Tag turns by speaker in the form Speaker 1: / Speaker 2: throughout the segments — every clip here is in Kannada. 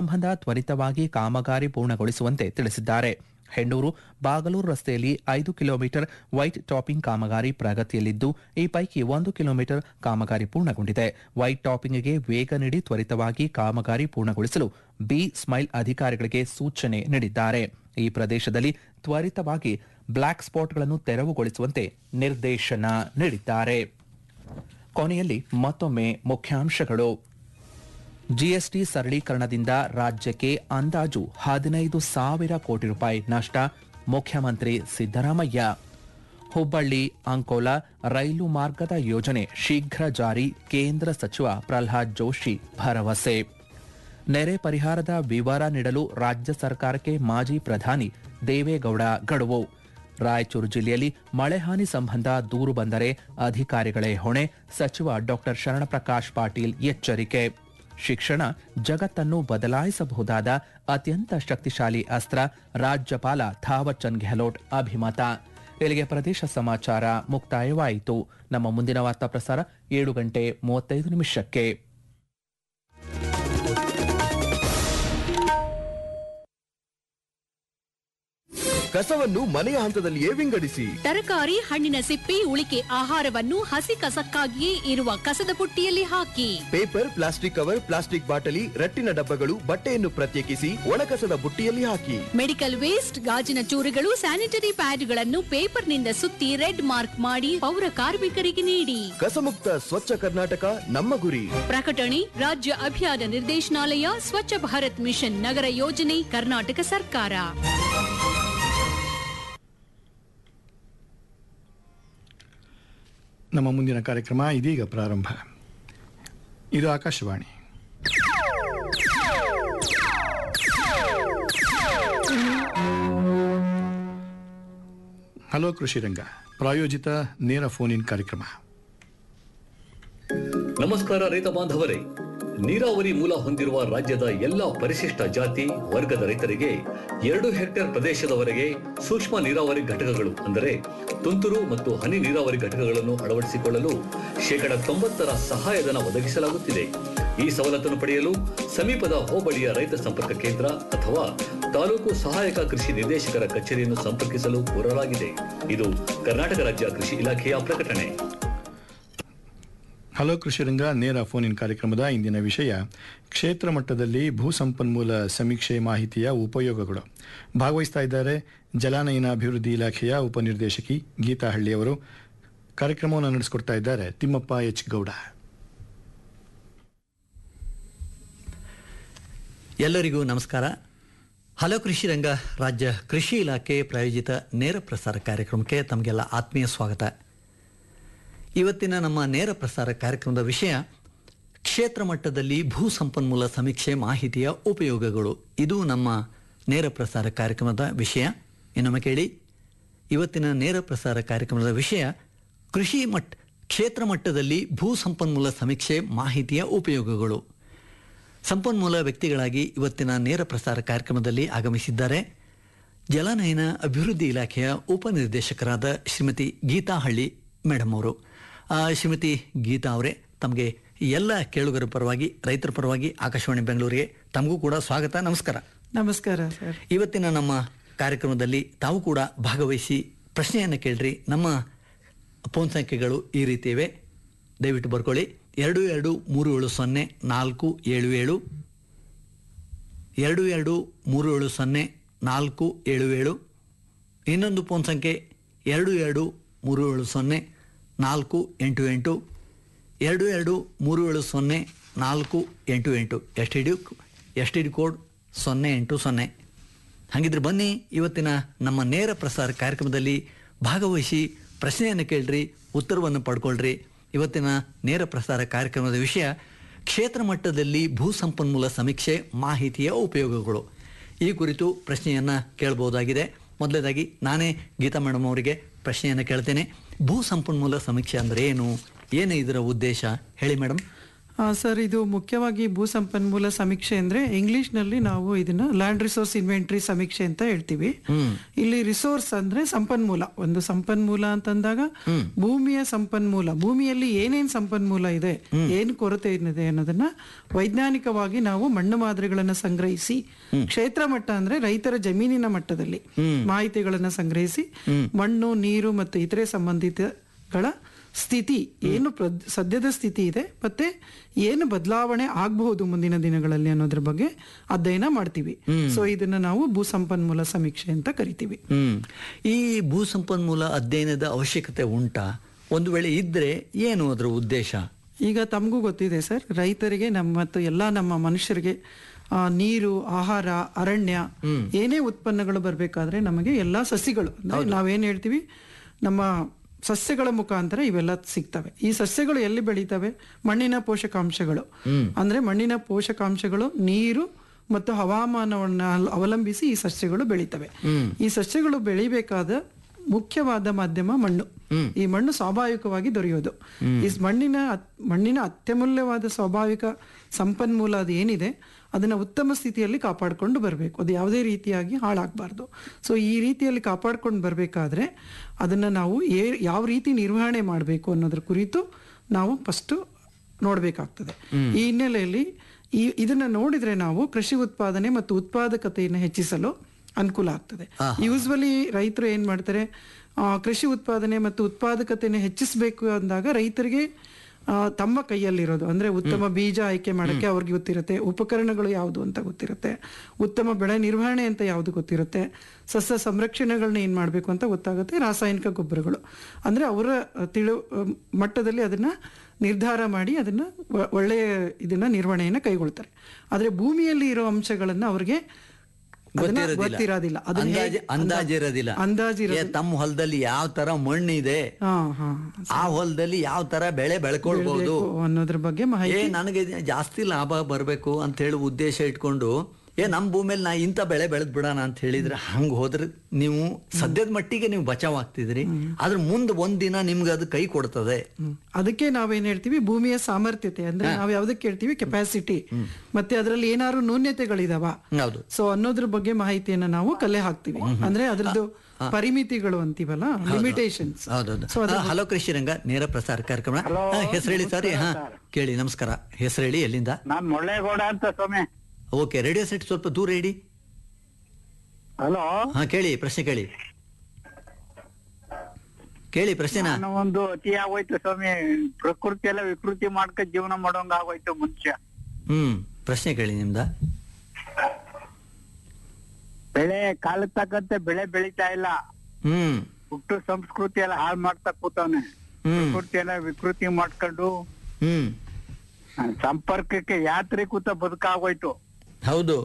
Speaker 1: ಸಂಬಂಧ ತ್ವರಿತವಾಗಿ ಕಾಮಗಾರಿ ಪೂರ್ಣಗೊಳಿಸುವಂತೆ ತಿಳಿಸಿದ್ದಾರೆ ಹೆಣ್ಣೂರು ಬಾಗಲೂರು ರಸ್ತೆಯಲ್ಲಿ ಐದು ಕಿಲೋಮೀಟರ್ ವೈಟ್ ಟಾಪಿಂಗ್ ಕಾಮಗಾರಿ ಪ್ರಗತಿಯಲ್ಲಿದ್ದು ಈ ಪೈಕಿ ಒಂದು ಕಿಲೋಮೀಟರ್ ಕಾಮಗಾರಿ ಪೂರ್ಣಗೊಂಡಿದೆ ವೈಟ್ ಟಾಪಿಂಗ್ಗೆ ವೇಗ ನೀಡಿ ತ್ವರಿತವಾಗಿ ಕಾಮಗಾರಿ ಪೂರ್ಣಗೊಳಿಸಲು ಬಿ ಸ್ಮೈಲ್ ಅಧಿಕಾರಿಗಳಿಗೆ ಸೂಚನೆ ನೀಡಿದ್ದಾರೆ ಈ ಪ್ರದೇಶದಲ್ಲಿ ತ್ವರಿತವಾಗಿ ಬ್ಲಾಕ್ ಸ್ಪಾಟ್ಗಳನ್ನು ತೆರವುಗೊಳಿಸುವಂತೆ ನಿರ್ದೇಶನ ನೀಡಿದ್ದಾರೆ ಕೊನೆಯಲ್ಲಿ ಮತ್ತೊಮ್ಮೆ ಮುಖ್ಯಾಂಶಗಳು ಜಿಎಸ್ಟಿ ಸರಳೀಕರಣದಿಂದ ರಾಜ್ಯಕ್ಕೆ ಅಂದಾಜು ಹದಿನೈದು ಸಾವಿರ ಕೋಟಿ ರೂಪಾಯಿ ನಷ್ಟ ಮುಖ್ಯಮಂತ್ರಿ ಸಿದ್ದರಾಮಯ್ಯ ಹುಬ್ಬಳ್ಳಿ ಅಂಕೋಲ ರೈಲು ಮಾರ್ಗದ ಯೋಜನೆ ಶೀಘ್ರ ಜಾರಿ ಕೇಂದ್ರ ಸಚಿವ ಪ್ರಹ್ಲಾದ್ ಜೋಶಿ ಭರವಸೆ ನೆರೆ ಪರಿಹಾರದ ವಿವರ ನೀಡಲು ರಾಜ್ಯ ಸರ್ಕಾರಕ್ಕೆ ಮಾಜಿ ಪ್ರಧಾನಿ ದೇವೇಗೌಡ ಗಡುವು ರಾಯಚೂರು ಜಿಲ್ಲೆಯಲ್ಲಿ ಮಳೆ ಹಾನಿ ಸಂಬಂಧ ದೂರು ಬಂದರೆ ಅಧಿಕಾರಿಗಳೇ ಹೊಣೆ ಸಚಿವ ಡಾಕ್ಟರ್ ಶರಣಪ್ರಕಾಶ್ ಪಾಟೀಲ್ ಎಚ್ಚರಿಕೆ ಶಿಕ್ಷಣ ಜಗತ್ತನ್ನು ಬದಲಾಯಿಸಬಹುದಾದ ಅತ್ಯಂತ ಶಕ್ತಿಶಾಲಿ ಅಸ್ತ್ರ ರಾಜ್ಯಪಾಲ ಥಾವರ್ ಚಂದ್ ಗೆಹ್ಲೋಟ್ ಅಭಿಮತ ಇಲ್ಲಿಗೆ ಪ್ರದೇಶ ಸಮಾಚಾರ ಮುಕ್ತಾಯವಾಯಿತು ನಮ್ಮ ಮುಂದಿನ ವಾರ್ತಾ ಪ್ರಸಾರ ಏಳು ಗಂಟೆ ಮೂವತ್ತೈದು ನಿಮಿಷಕ್ಕೆ
Speaker 2: ಕಸವನ್ನು ಮನೆಯ ಹಂತದಲ್ಲಿಯೇ ವಿಂಗಡಿಸಿ
Speaker 3: ತರಕಾರಿ ಹಣ್ಣಿನ ಸಿಪ್ಪೆ ಉಳಿಕೆ ಆಹಾರವನ್ನು ಹಸಿ ಕಸಕ್ಕಾಗಿಯೇ ಇರುವ ಕಸದ ಬುಟ್ಟಿಯಲ್ಲಿ ಹಾಕಿ
Speaker 2: ಪೇಪರ್ ಪ್ಲಾಸ್ಟಿಕ್ ಕವರ್ ಪ್ಲಾಸ್ಟಿಕ್ ಬಾಟಲಿ ರಟ್ಟಿನ ಡಬ್ಬಗಳು ಬಟ್ಟೆಯನ್ನು ಪ್ರತ್ಯೇಕಿಸಿ ಒಣಕಸದ ಬುಟ್ಟಿಯಲ್ಲಿ ಹಾಕಿ
Speaker 3: ಮೆಡಿಕಲ್ ವೇಸ್ಟ್ ಗಾಜಿನ ಚೂರುಗಳು ಸ್ಯಾನಿಟರಿ ಪ್ಯಾಡ್ಗಳನ್ನು ಪೇಪರ್ನಿಂದ ಸುತ್ತಿ ರೆಡ್ ಮಾರ್ಕ್ ಮಾಡಿ ಪೌರ ಕಾರ್ಮಿಕರಿಗೆ ನೀಡಿ
Speaker 2: ಕಸಮುಕ್ತ ಸ್ವಚ್ಛ ಕರ್ನಾಟಕ ನಮ್ಮ ಗುರಿ
Speaker 3: ಪ್ರಕಟಣೆ ರಾಜ್ಯ ಅಭಿಯಾನ ನಿರ್ದೇಶನಾಲಯ ಸ್ವಚ್ಛ ಭಾರತ್ ಮಿಷನ್ ನಗರ ಯೋಜನೆ ಕರ್ನಾಟಕ ಸರ್ಕಾರ
Speaker 4: ನಮ್ಮ ಮುಂದಿನ ಕಾರ್ಯಕ್ರಮ ಇದೀಗ ಪ್ರಾರಂಭ ಇದು ಆಕಾಶವಾಣಿ ಹಲೋ ಕೃಷಿ ರಂಗ ಪ್ರಾಯೋಜಿತ ನೇರ ಫೋನ್ ಇನ್ ಕಾರ್ಯಕ್ರಮ
Speaker 5: ನಮಸ್ಕಾರ ರೈತ ಬಾಂಧವರೇ ನೀರಾವರಿ ಮೂಲ ಹೊಂದಿರುವ ರಾಜ್ಯದ ಎಲ್ಲ ಪರಿಶಿಷ್ಟ ಜಾತಿ ವರ್ಗದ ರೈತರಿಗೆ ಎರಡು ಹೆಕ್ಟೇರ್ ಪ್ರದೇಶದವರೆಗೆ ಸೂಕ್ಷ್ಮ ನೀರಾವರಿ ಘಟಕಗಳು ಅಂದರೆ ತುಂತುರು ಮತ್ತು ಹನಿ ನೀರಾವರಿ ಘಟಕಗಳನ್ನು ಅಳವಡಿಸಿಕೊಳ್ಳಲು ಶೇಕಡ ತೊಂಬತ್ತರ ಸಹಾಯಧನ ಒದಗಿಸಲಾಗುತ್ತಿದೆ ಈ ಸವಲತ್ತನ್ನು ಪಡೆಯಲು ಸಮೀಪದ ಹೋಬಳಿಯ ರೈತ ಸಂಪರ್ಕ ಕೇಂದ್ರ ಅಥವಾ ತಾಲೂಕು ಸಹಾಯಕ ಕೃಷಿ ನಿರ್ದೇಶಕರ ಕಚೇರಿಯನ್ನು ಸಂಪರ್ಕಿಸಲು ಕೋರಲಾಗಿದೆ ಇದು ಕರ್ನಾಟಕ ರಾಜ್ಯ ಕೃಷಿ ಇಲಾಖೆಯ ಪ್ರಕಟಣೆ
Speaker 4: ಹಲೋ ಕೃಷಿ ರಂಗ ನೇರ ಫೋನ್ ಇನ್ ಕಾರ್ಯಕ್ರಮದ ಇಂದಿನ ವಿಷಯ ಕ್ಷೇತ್ರ ಮಟ್ಟದಲ್ಲಿ ಭೂ ಸಂಪನ್ಮೂಲ ಸಮೀಕ್ಷೆ ಮಾಹಿತಿಯ ಉಪಯೋಗಗಳು ಭಾಗವಹಿಸ್ತಾ ಇದ್ದಾರೆ ಜಲಾನಯನ ಅಭಿವೃದ್ಧಿ ಇಲಾಖೆಯ ಉಪನಿರ್ದೇಶಕಿ ಗೀತಾ ಹಳ್ಳಿಯವರು ಕಾರ್ಯಕ್ರಮವನ್ನು ನಡೆಸಿಕೊಡ್ತಾ ಇದ್ದಾರೆ ತಿಮ್ಮಪ್ಪ ಎಚ್ ಗೌಡ
Speaker 6: ಎಲ್ಲರಿಗೂ ನಮಸ್ಕಾರ ಹಲೋ ಕೃಷಿ ರಂಗ ರಾಜ್ಯ ಕೃಷಿ ಇಲಾಖೆ ಪ್ರಾಯೋಜಿತ ನೇರ ಪ್ರಸಾರ ಕಾರ್ಯಕ್ರಮಕ್ಕೆ ತಮಗೆಲ್ಲ ಆತ್ಮೀಯ ಸ್ವಾಗತ ಇವತ್ತಿನ ನಮ್ಮ ನೇರ ಪ್ರಸಾರ ಕಾರ್ಯಕ್ರಮದ ವಿಷಯ ಕ್ಷೇತ್ರ ಮಟ್ಟದಲ್ಲಿ ಭೂ ಸಂಪನ್ಮೂಲ ಸಮೀಕ್ಷೆ ಮಾಹಿತಿಯ ಉಪಯೋಗಗಳು ಇದು ನಮ್ಮ ನೇರ ಪ್ರಸಾರ ಕಾರ್ಯಕ್ರಮದ ವಿಷಯ ಇನ್ನೊಮ್ಮೆ ಕೇಳಿ ಇವತ್ತಿನ ನೇರ ಪ್ರಸಾರ ಕಾರ್ಯಕ್ರಮದ ವಿಷಯ ಕೃಷಿ ಮಟ್ ಕ್ಷೇತ್ರ ಮಟ್ಟದಲ್ಲಿ ಭೂ ಸಂಪನ್ಮೂಲ ಸಮೀಕ್ಷೆ ಮಾಹಿತಿಯ ಉಪಯೋಗಗಳು ಸಂಪನ್ಮೂಲ ವ್ಯಕ್ತಿಗಳಾಗಿ ಇವತ್ತಿನ ನೇರ ಪ್ರಸಾರ ಕಾರ್ಯಕ್ರಮದಲ್ಲಿ ಆಗಮಿಸಿದ್ದಾರೆ ಜಲನಯನ ಅಭಿವೃದ್ಧಿ ಇಲಾಖೆಯ ಉಪನಿರ್ದೇಶಕರಾದ ಶ್ರೀಮತಿ ಗೀತಾ ಹಳ್ಳಿ ಮೇಡಮ್ ಅವರು ಆ, ಶ್ರೀಮತಿ ಗೀತಾ ಅವರೇ ತಮಗೆ ಎಲ್ಲ ಕೇಳುಗರ ಪರವಾಗಿ ರೈತರ ಪರವಾಗಿ ಆಕಾಶವಾಣಿ ಬೆಂಗಳೂರಿಗೆ ತಮಗೂ ಕೂಡ ಸ್ವಾಗತ ನಮಸ್ಕಾರ
Speaker 7: ನಮಸ್ಕಾರ ಸರ್
Speaker 6: ಇವತ್ತಿನ ನಮ್ಮ ಕಾರ್ಯಕ್ರಮದಲ್ಲಿ ತಾವು ಕೂಡ ಭಾಗವಹಿಸಿ ಪ್ರಶ್ನೆಯನ್ನು ಕೇಳ್ರಿ ನಮ್ಮ ಫೋನ್ ಸಂಖ್ಯೆಗಳು ಈ ರೀತಿ ಇವೆ ದಯವಿಟ್ಟು ಬರ್ಕೊಳ್ಳಿ ಎರಡು ಎರಡು ಮೂರು ಏಳು ಸೊನ್ನೆ ನಾಲ್ಕು ಏಳು ಏಳು ಎರಡು ಎರಡು ಮೂರು ಏಳು ಸೊನ್ನೆ ನಾಲ್ಕು ಏಳು ಏಳು ಇನ್ನೊಂದು ಫೋನ್ ಸಂಖ್ಯೆ ಎರಡು ಎರಡು ಮೂರು ಏಳು ಸೊನ್ನೆ ನಾಲ್ಕು ಎಂಟು ಎಂಟು ಎರಡು ಎರಡು ಮೂರು ಏಳು ಸೊನ್ನೆ ನಾಲ್ಕು ಎಂಟು ಎಂಟು S T D S T D code ಸೊನ್ನೆ ಎಂಟು ಸೊನ್ನೆ ಹಾಗಿದ್ರೆ ಬನ್ನಿ ಇವತ್ತಿನ ನಮ್ಮ ನೇರ ಪ್ರಸಾರ ಕಾರ್ಯಕ್ರಮದಲ್ಲಿ ಭಾಗವಹಿಸಿ ಪ್ರಶ್ನೆಯನ್ನು ಕೇಳ್ರಿ ಉತ್ತರವನ್ನು ಪಡ್ಕೊಳ್ರಿ ಇವತ್ತಿನ ನೇರ ಪ್ರಸಾರ ಕಾರ್ಯಕ್ರಮದ ವಿಷಯ ಕ್ಷೇತ್ರ ಮಟ್ಟದಲ್ಲಿ ಭೂ ಸಂಪನ್ಮೂಲ ಸಮೀಕ್ಷೆ ಮಾಹಿತಿಯ ಉಪಯೋಗಗಳು ಈ ಕುರಿತು ಪ್ರಶ್ನೆಯನ್ನು ಕೇಳಬಹುದಾಗಿದೆ ಮೊದಲನೇದಾಗಿ ನಾನೇ ಗೀತಾ ಮೇಡಮ್ ಅವರಿಗೆ ಪ್ರಶ್ನೆಯನ್ನು ಕೇಳ್ತೇನೆ ಭೂ ಸಂಪನ್ಮೂಲ ಸಮೀಕ್ಷೆ ಅಂದರೆ ಏನು ಏನು ಇದರ ಉದ್ದೇಶ ಹೇಳಿ ಮೇಡಮ್
Speaker 7: ಆ, ಸರ್ ಇದು ಮುಖ್ಯವಾಗಿ ಭೂ ಸಂಪನ್ಮೂಲ ಸಮೀಕ್ಷೆ ಅಂದ್ರೆ ಇಂಗ್ಲಿಷ್ನಲ್ಲಿ ನಾವು ಇದನ್ನ ಲ್ಯಾಂಡ್ ರಿಸೋರ್ಸ್ ಇನ್ವೆಂಟ್ರಿ ಸಮೀಕ್ಷೆ ಅಂತ ಹೇಳ್ತೀವಿ ಇಲ್ಲಿ ರಿಸೋರ್ಸ್ ಅಂದ್ರೆ ಸಂಪನ್ಮೂಲ ಒಂದು ಸಂಪನ್ಮೂಲ ಅಂತಂದಾಗ ಭೂಮಿಯ ಸಂಪನ್ಮೂಲ ಭೂಮಿಯಲ್ಲಿ ಏನೇನ್ ಸಂಪನ್ಮೂಲ ಇದೆ ಏನ್ ಕೊರತೆ ಇದೆ ಅನ್ನೋದನ್ನ ವೈಜ್ಞಾನಿಕವಾಗಿ ನಾವು ಮಣ್ಣು ಮಾದರಿಗಳನ್ನ ಸಂಗ್ರಹಿಸಿ ಕ್ಷೇತ್ರ ಮಟ್ಟ ಅಂದ್ರೆ ರೈತರ ಜಮೀನಿನ ಮಟ್ಟದಲ್ಲಿ ಮಾಹಿತಿಗಳನ್ನ ಸಂಗ್ರಹಿಸಿ ಮಣ್ಣು ನೀರು ಮತ್ತು ಇತರೆ ಸಂಬಂಧಿತಗಳ ಸ್ಥಿತಿ ಏನು ಪ್ರ- ಸದ್ಯದ ಸ್ಥಿತಿ ಇದೆ ಮತ್ತೆ ಏನು ಬದಲಾವಣೆ ಆಗಬಹುದು ಮುಂದಿನ ದಿನಗಳಲ್ಲಿ ಅನ್ನೋದ್ರ ಬಗ್ಗೆ ಅಧ್ಯಯನ ಮಾಡ್ತೀವಿ ಸೊ ಇದನ್ನ ನಾವು ಭೂ ಸಂಪನ್ಮೂಲ ಸಮೀಕ್ಷೆ ಅಂತ ಕರಿತೀವಿ
Speaker 6: ಹ್ಮ್ ಈ ಭೂ ಸಂಪನ್ಮೂಲ ಅಧ್ಯಯನದ ಅವಶ್ಯಕತೆ ಉಂಟಾ ಒಂದು ವೇಳೆ ಇದ್ರೆ ಏನು ಅದರ ಉದ್ದೇಶ
Speaker 7: ಈಗ ತಮಗೂ ಗೊತ್ತಿದೆ ಸರ್ ರೈತರಿಗೆ ನಮ್ಮ ಮತ್ತು ಎಲ್ಲ ನಮ್ಮ ಮನುಷ್ಯರಿಗೆ ಆ, ನೀರು ಆಹಾರ ಅರಣ್ಯ ಏನೇ ಉತ್ಪನ್ನಗಳು ಬರಬೇಕಾದ್ರೆ ನಮಗೆ ಎಲ್ಲಾ ಸಸಿಗಳು ಅಂದ್ರೆ ನಾವೇನ್ ಹೇಳ್ತೀವಿ ನಮ್ಮ ಸಸ್ಯಗಳ ಮುಖಾಂತರ ಇವೆಲ್ಲ ಸಿಗ್ತವೆ ಈ ಸಸ್ಯಗಳು ಎಲ್ಲಿ ಬೆಳೀತವೆ ಮಣ್ಣಿನ ಪೋಷಕಾಂಶಗಳು ಅಂದ್ರೆ ಮಣ್ಣಿನ ಪೋಷಕಾಂಶಗಳು ನೀರು ಮತ್ತು ಹವಾಮಾನವನ್ನ ಅವಲಂಬಿಸಿ ಈ ಸಸ್ಯಗಳು ಬೆಳೀತವೆ ಈ ಸಸ್ಯಗಳು ಬೆಳಿಬೇಕಾದ ಮುಖ್ಯವಾದ ಮಾಧ್ಯಮ ಮಣ್ಣು ಈ ಮಣ್ಣು ಸ್ವಾಭಾವಿಕವಾಗಿ ದೊರೆಯೋದು ಈ ಮಣ್ಣಿನ ಅತ್- ಮಣ್ಣಿನ ಅತ್ಯಮೂಲ್ಯವಾದ ಸ್ವಾಭಾವಿಕ ಸಂಪನ್ಮೂಲ ಅದು ಏನಿದೆ ಅದನ್ನ ಉತ್ತಮ ಸ್ಥಿತಿಯಲ್ಲಿ ಕಾಪಾಡಿಕೊಂಡು ಬರಬೇಕು ಅದು ಯಾವುದೇ ರೀತಿಯಾಗಿ ಹಾಳಾಗಬಾರ್ದು ಸೊ ಈ ರೀತಿಯಲ್ಲಿ ಕಾಪಾಡ್ಕೊಂಡು ಬರಬೇಕಾದ್ರೆ ಅದನ್ನ ನಾವು ಏ ಯಾವ ರೀತಿ ನಿರ್ವಹಣೆ ಮಾಡಬೇಕು ಅನ್ನೋದ್ರ ಕುರಿತು ನಾವು ಫಸ್ಟು ನೋಡಬೇಕಾಗ್ತದೆ ಈ ಹಿನ್ನೆಲೆಯಲ್ಲಿ ಈ ಇದನ್ನ ನೋಡಿದ್ರೆ ನಾವು ಕೃಷಿ ಉತ್ಪಾದನೆ ಮತ್ತು ಉತ್ಪಾದಕತೆಯನ್ನು ಹೆಚ್ಚಿಸಲು ಅನುಕೂಲ ಆಗ್ತದೆ ಯೂಸ್ವಲಿ ರೈತರು ಏನ್ ಮಾಡ್ತಾರೆ ಆ, ಕೃಷಿ ಉತ್ಪಾದನೆ ಮತ್ತು ಉತ್ಪಾದಕತೆಯನ್ನು ಹೆಚ್ಚಿಸಬೇಕು ಅಂದಾಗ ರೈತರಿಗೆ ಆ, ತಮ್ಮ ಕೈಯಲ್ಲಿರೋದು ಅಂದ್ರೆ ಉತ್ತಮ ಬೀಜ ಆಯ್ಕೆ ಮಾಡಕ್ಕೆ ಅವ್ರಿಗೆ ಗೊತ್ತಿರುತ್ತೆ ಉಪಕರಣಗಳು ಯಾವುದು ಅಂತ ಗೊತ್ತಿರುತ್ತೆ ಉತ್ತಮ ಬೆಳೆ ನಿರ್ವಹಣೆ ಅಂತ ಯಾವುದು ಗೊತ್ತಿರುತ್ತೆ ಸಸ್ಯ ಸಂರಕ್ಷಣೆಗಳನ್ನ ಏನ್ ಮಾಡಬೇಕು ಅಂತ ಗೊತ್ತಾಗುತ್ತೆ ರಾಸಾಯನಿಕ ಗೊಬ್ಬರಗಳು ಅಂದ್ರೆ ಅವರ ತಿಳು ಮಟ್ಟದಲ್ಲಿ ಅದನ್ನ ನಿರ್ಧಾರ ಮಾಡಿ ಅದನ್ನ ಒ- ಒಳ್ಳೆಯ ಇದನ್ನ ನಿರ್ವಹಣೆಯನ್ನ ಕೈಗೊಳ್ತಾರೆ ಆದ್ರೆ ಭೂಮಿಯಲ್ಲಿ ಇರೋ ಅಂಶಗಳನ್ನ ಅವ್ರಿಗೆ ಅದನ್ನ ಗೊತ್ತಿರೋದಿಲ್ಲ ಅದನ್ನ
Speaker 6: ಅಂದಾಜ್
Speaker 7: ಹೇಗೆ-
Speaker 6: ಅಂದಾಜಿರೋದಿಲ್ಲ
Speaker 7: ಅಂದಾಜಿರೋದಿಲ್ಲ.
Speaker 6: ಏ, ತಮ್ಮ ಹೊಲದಲ್ಲಿ ಯಾವ ತರ ಮಣ್ಣಿದೆ
Speaker 7: ಹಾ ಹಾ
Speaker 6: ಆ ಹೊಲದಲ್ಲಿ ಯಾವ ತರ ಬೆಳೆ ಬೆಳ್ಕೊಳ್ಬಹುದು
Speaker 7: ಬೇಕು ಅನ್ನೋದ್ರ ಬಗ್ಗೆ ಮಾಹಿತಿ
Speaker 6: ಏ ನನಗೆ ಜಾಸ್ತಿ ಲಾಭ ಬರಬೇಕು ಅಂತ ಹೇಳಿ ಉದ್ದೇಶ ಇಟ್ಕೊಂಡು ಏ ನಮ್ಮ ಭೂಮಿಯಲ್ಲಿ ನಾ ಇಂಥ ಬೆಳೆ ಬೆಳೆದ್ ಬಿಡೋಣ ಅಂತ ಹೇಳಿದ್ರೆ ಹಂಗ ಹೋದ್ರೆ ನೀವು ಸದ್ಯದ ಮಟ್ಟಿಗೆ ನೀವು ಬಚಾವ್ ಆಗ್ತಿದ್ರಿ ಆದ್ರೆ ಮುಂದೆ ಒಂದಿನ ನಿಮ್ಗೆ ಅದು ಕೈ ಕೊಡ್ತದೆ
Speaker 7: ಹ್ಮ್. ಅದಕ್ಕೆ ನಾವೇನ್ ಹೇಳ್ತೀವಿ ಭೂಮಿಯ ಸಾಮರ್ಥ್ಯತೆ ಅಂದ್ರೆ ನಾವ್ ಯಾವ್ದಕ್ಕೆ ಹೇಳ್ತೀವಿ ಕೆಪಾಸಿಟಿ ಮತ್ತೆ ಅದರಲ್ಲಿ ಏನಾದ್ರು ನ್ಯೂನ್ಯತೆಗಳಿದಾವ
Speaker 6: ಹೌದು
Speaker 7: ಸೊ ಅನ್ನೋದ್ರ ಬಗ್ಗೆ ಮಾಹಿತಿಯನ್ನ ನಾವು ಕಲೆ ಹಾಕ್ತಿವಿ ಅಂದ್ರೆ ಅದ್ರದ್ದು ಪರಿಮಿತಿಗಳು ಅಂತೀವಲ್ಲ ಲಿಮಿಟೇಷನ್ಸ್
Speaker 6: ಹೌದೌದು ಆ, ಹಲೋ ಕೃಷಿ ರಂಗ ನೇರ ಪ್ರಸಾರ ಕಾರ್ಯಕ್ರಮ ಹೆಸರು ಹೇಳಿ ಸರ್ ಹಾ ಕೇಳಿ ನಮಸ್ಕಾರ ಹೆಸರು ಹೇಳಿ ಎಲ್ಲಿಂದ
Speaker 8: ನಾನ್ ಮುಳ್ಳೇಗೌಡ ಅಂತ ಸ್ವಾಮಿ
Speaker 6: ಓಕೆ ರೇಡಿಯೋ ಸೆಟ್ ಸ್ವಲ್ಪ ದೂರ ಇಡಿ
Speaker 8: ಹಲೋ
Speaker 6: ಹಾ ಕೇಳಿ ಪ್ರಶ್ನೆ ಕೇಳಿ ಕೇಳಿ ಪ್ರಶ್ನೆನಾ
Speaker 8: ನಾನು ಒಂದು ಅತಿ ಆಗೋಯ್ತು ಸ್ವಾಮಿ ಪ್ರಕೃತಿ ಎಲ್ಲ ವಿಕೃತಿ ಮಾಡ್ಕ ಜೀವನ ಮಾಡೋಂಗ ಆಗೋಯ್ತು ಮನುಷ್ಯ
Speaker 6: ಹ್ಮ್ ಪ್ರಶ್ನೆ ಕೇಳಿ ನಿಮ್ದ
Speaker 8: ಬೆಳೆ ಕಾಲಕ್ಕೆ ತಕ್ಕಂತೆ ಬೆಳೆ ಬೆಳಿತಾ ಇಲ್ಲ
Speaker 6: ಹ್ಮ್
Speaker 8: ಹುಟ್ಟು ಸಂಸ್ಕೃತಿ ಎಲ್ಲ ಹಾಳು ಮಾಡ್ತಾ ಕೂತವ್ನೆ
Speaker 6: ಹ್ಮ್
Speaker 8: ಪ್ರಕೃತಿ ಎಲ್ಲ ವಿಕೃತಿ ಮಾಡ್ಕೊಂಡು
Speaker 6: ಹ್ಮ್
Speaker 8: ಆ, ಸಂಪರ್ಕಕ್ಕೆ ಯಾತ್ರೆ ಕೂತ ಬದುಕಾಗೋಯ್ತು
Speaker 6: ಹೌದು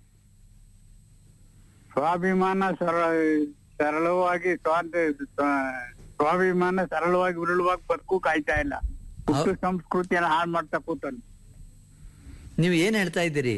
Speaker 8: ಸ್ವಾಭಿಮಾನ ಸರ ಸರಳವಾಗಿ ಸ್ವಾತ ಸ್ವಾಭಿಮಾನ ಸರಳವಾಗಿ ಉರುಳುವಾಗಿ ಬದುಕು ಕಾಯ್ತಾ ಇಲ್ಲ ಹುಟ್ಟು ಸಂಸ್ಕೃತಿ ಎಲ್ಲ ಹಾಳು ಮಾಡ್ತಾ ಕೂತಾನೆ
Speaker 6: ನೀವು ಏನ್ ಹೇಳ್ತಾ ಇದ್ದೀರಿ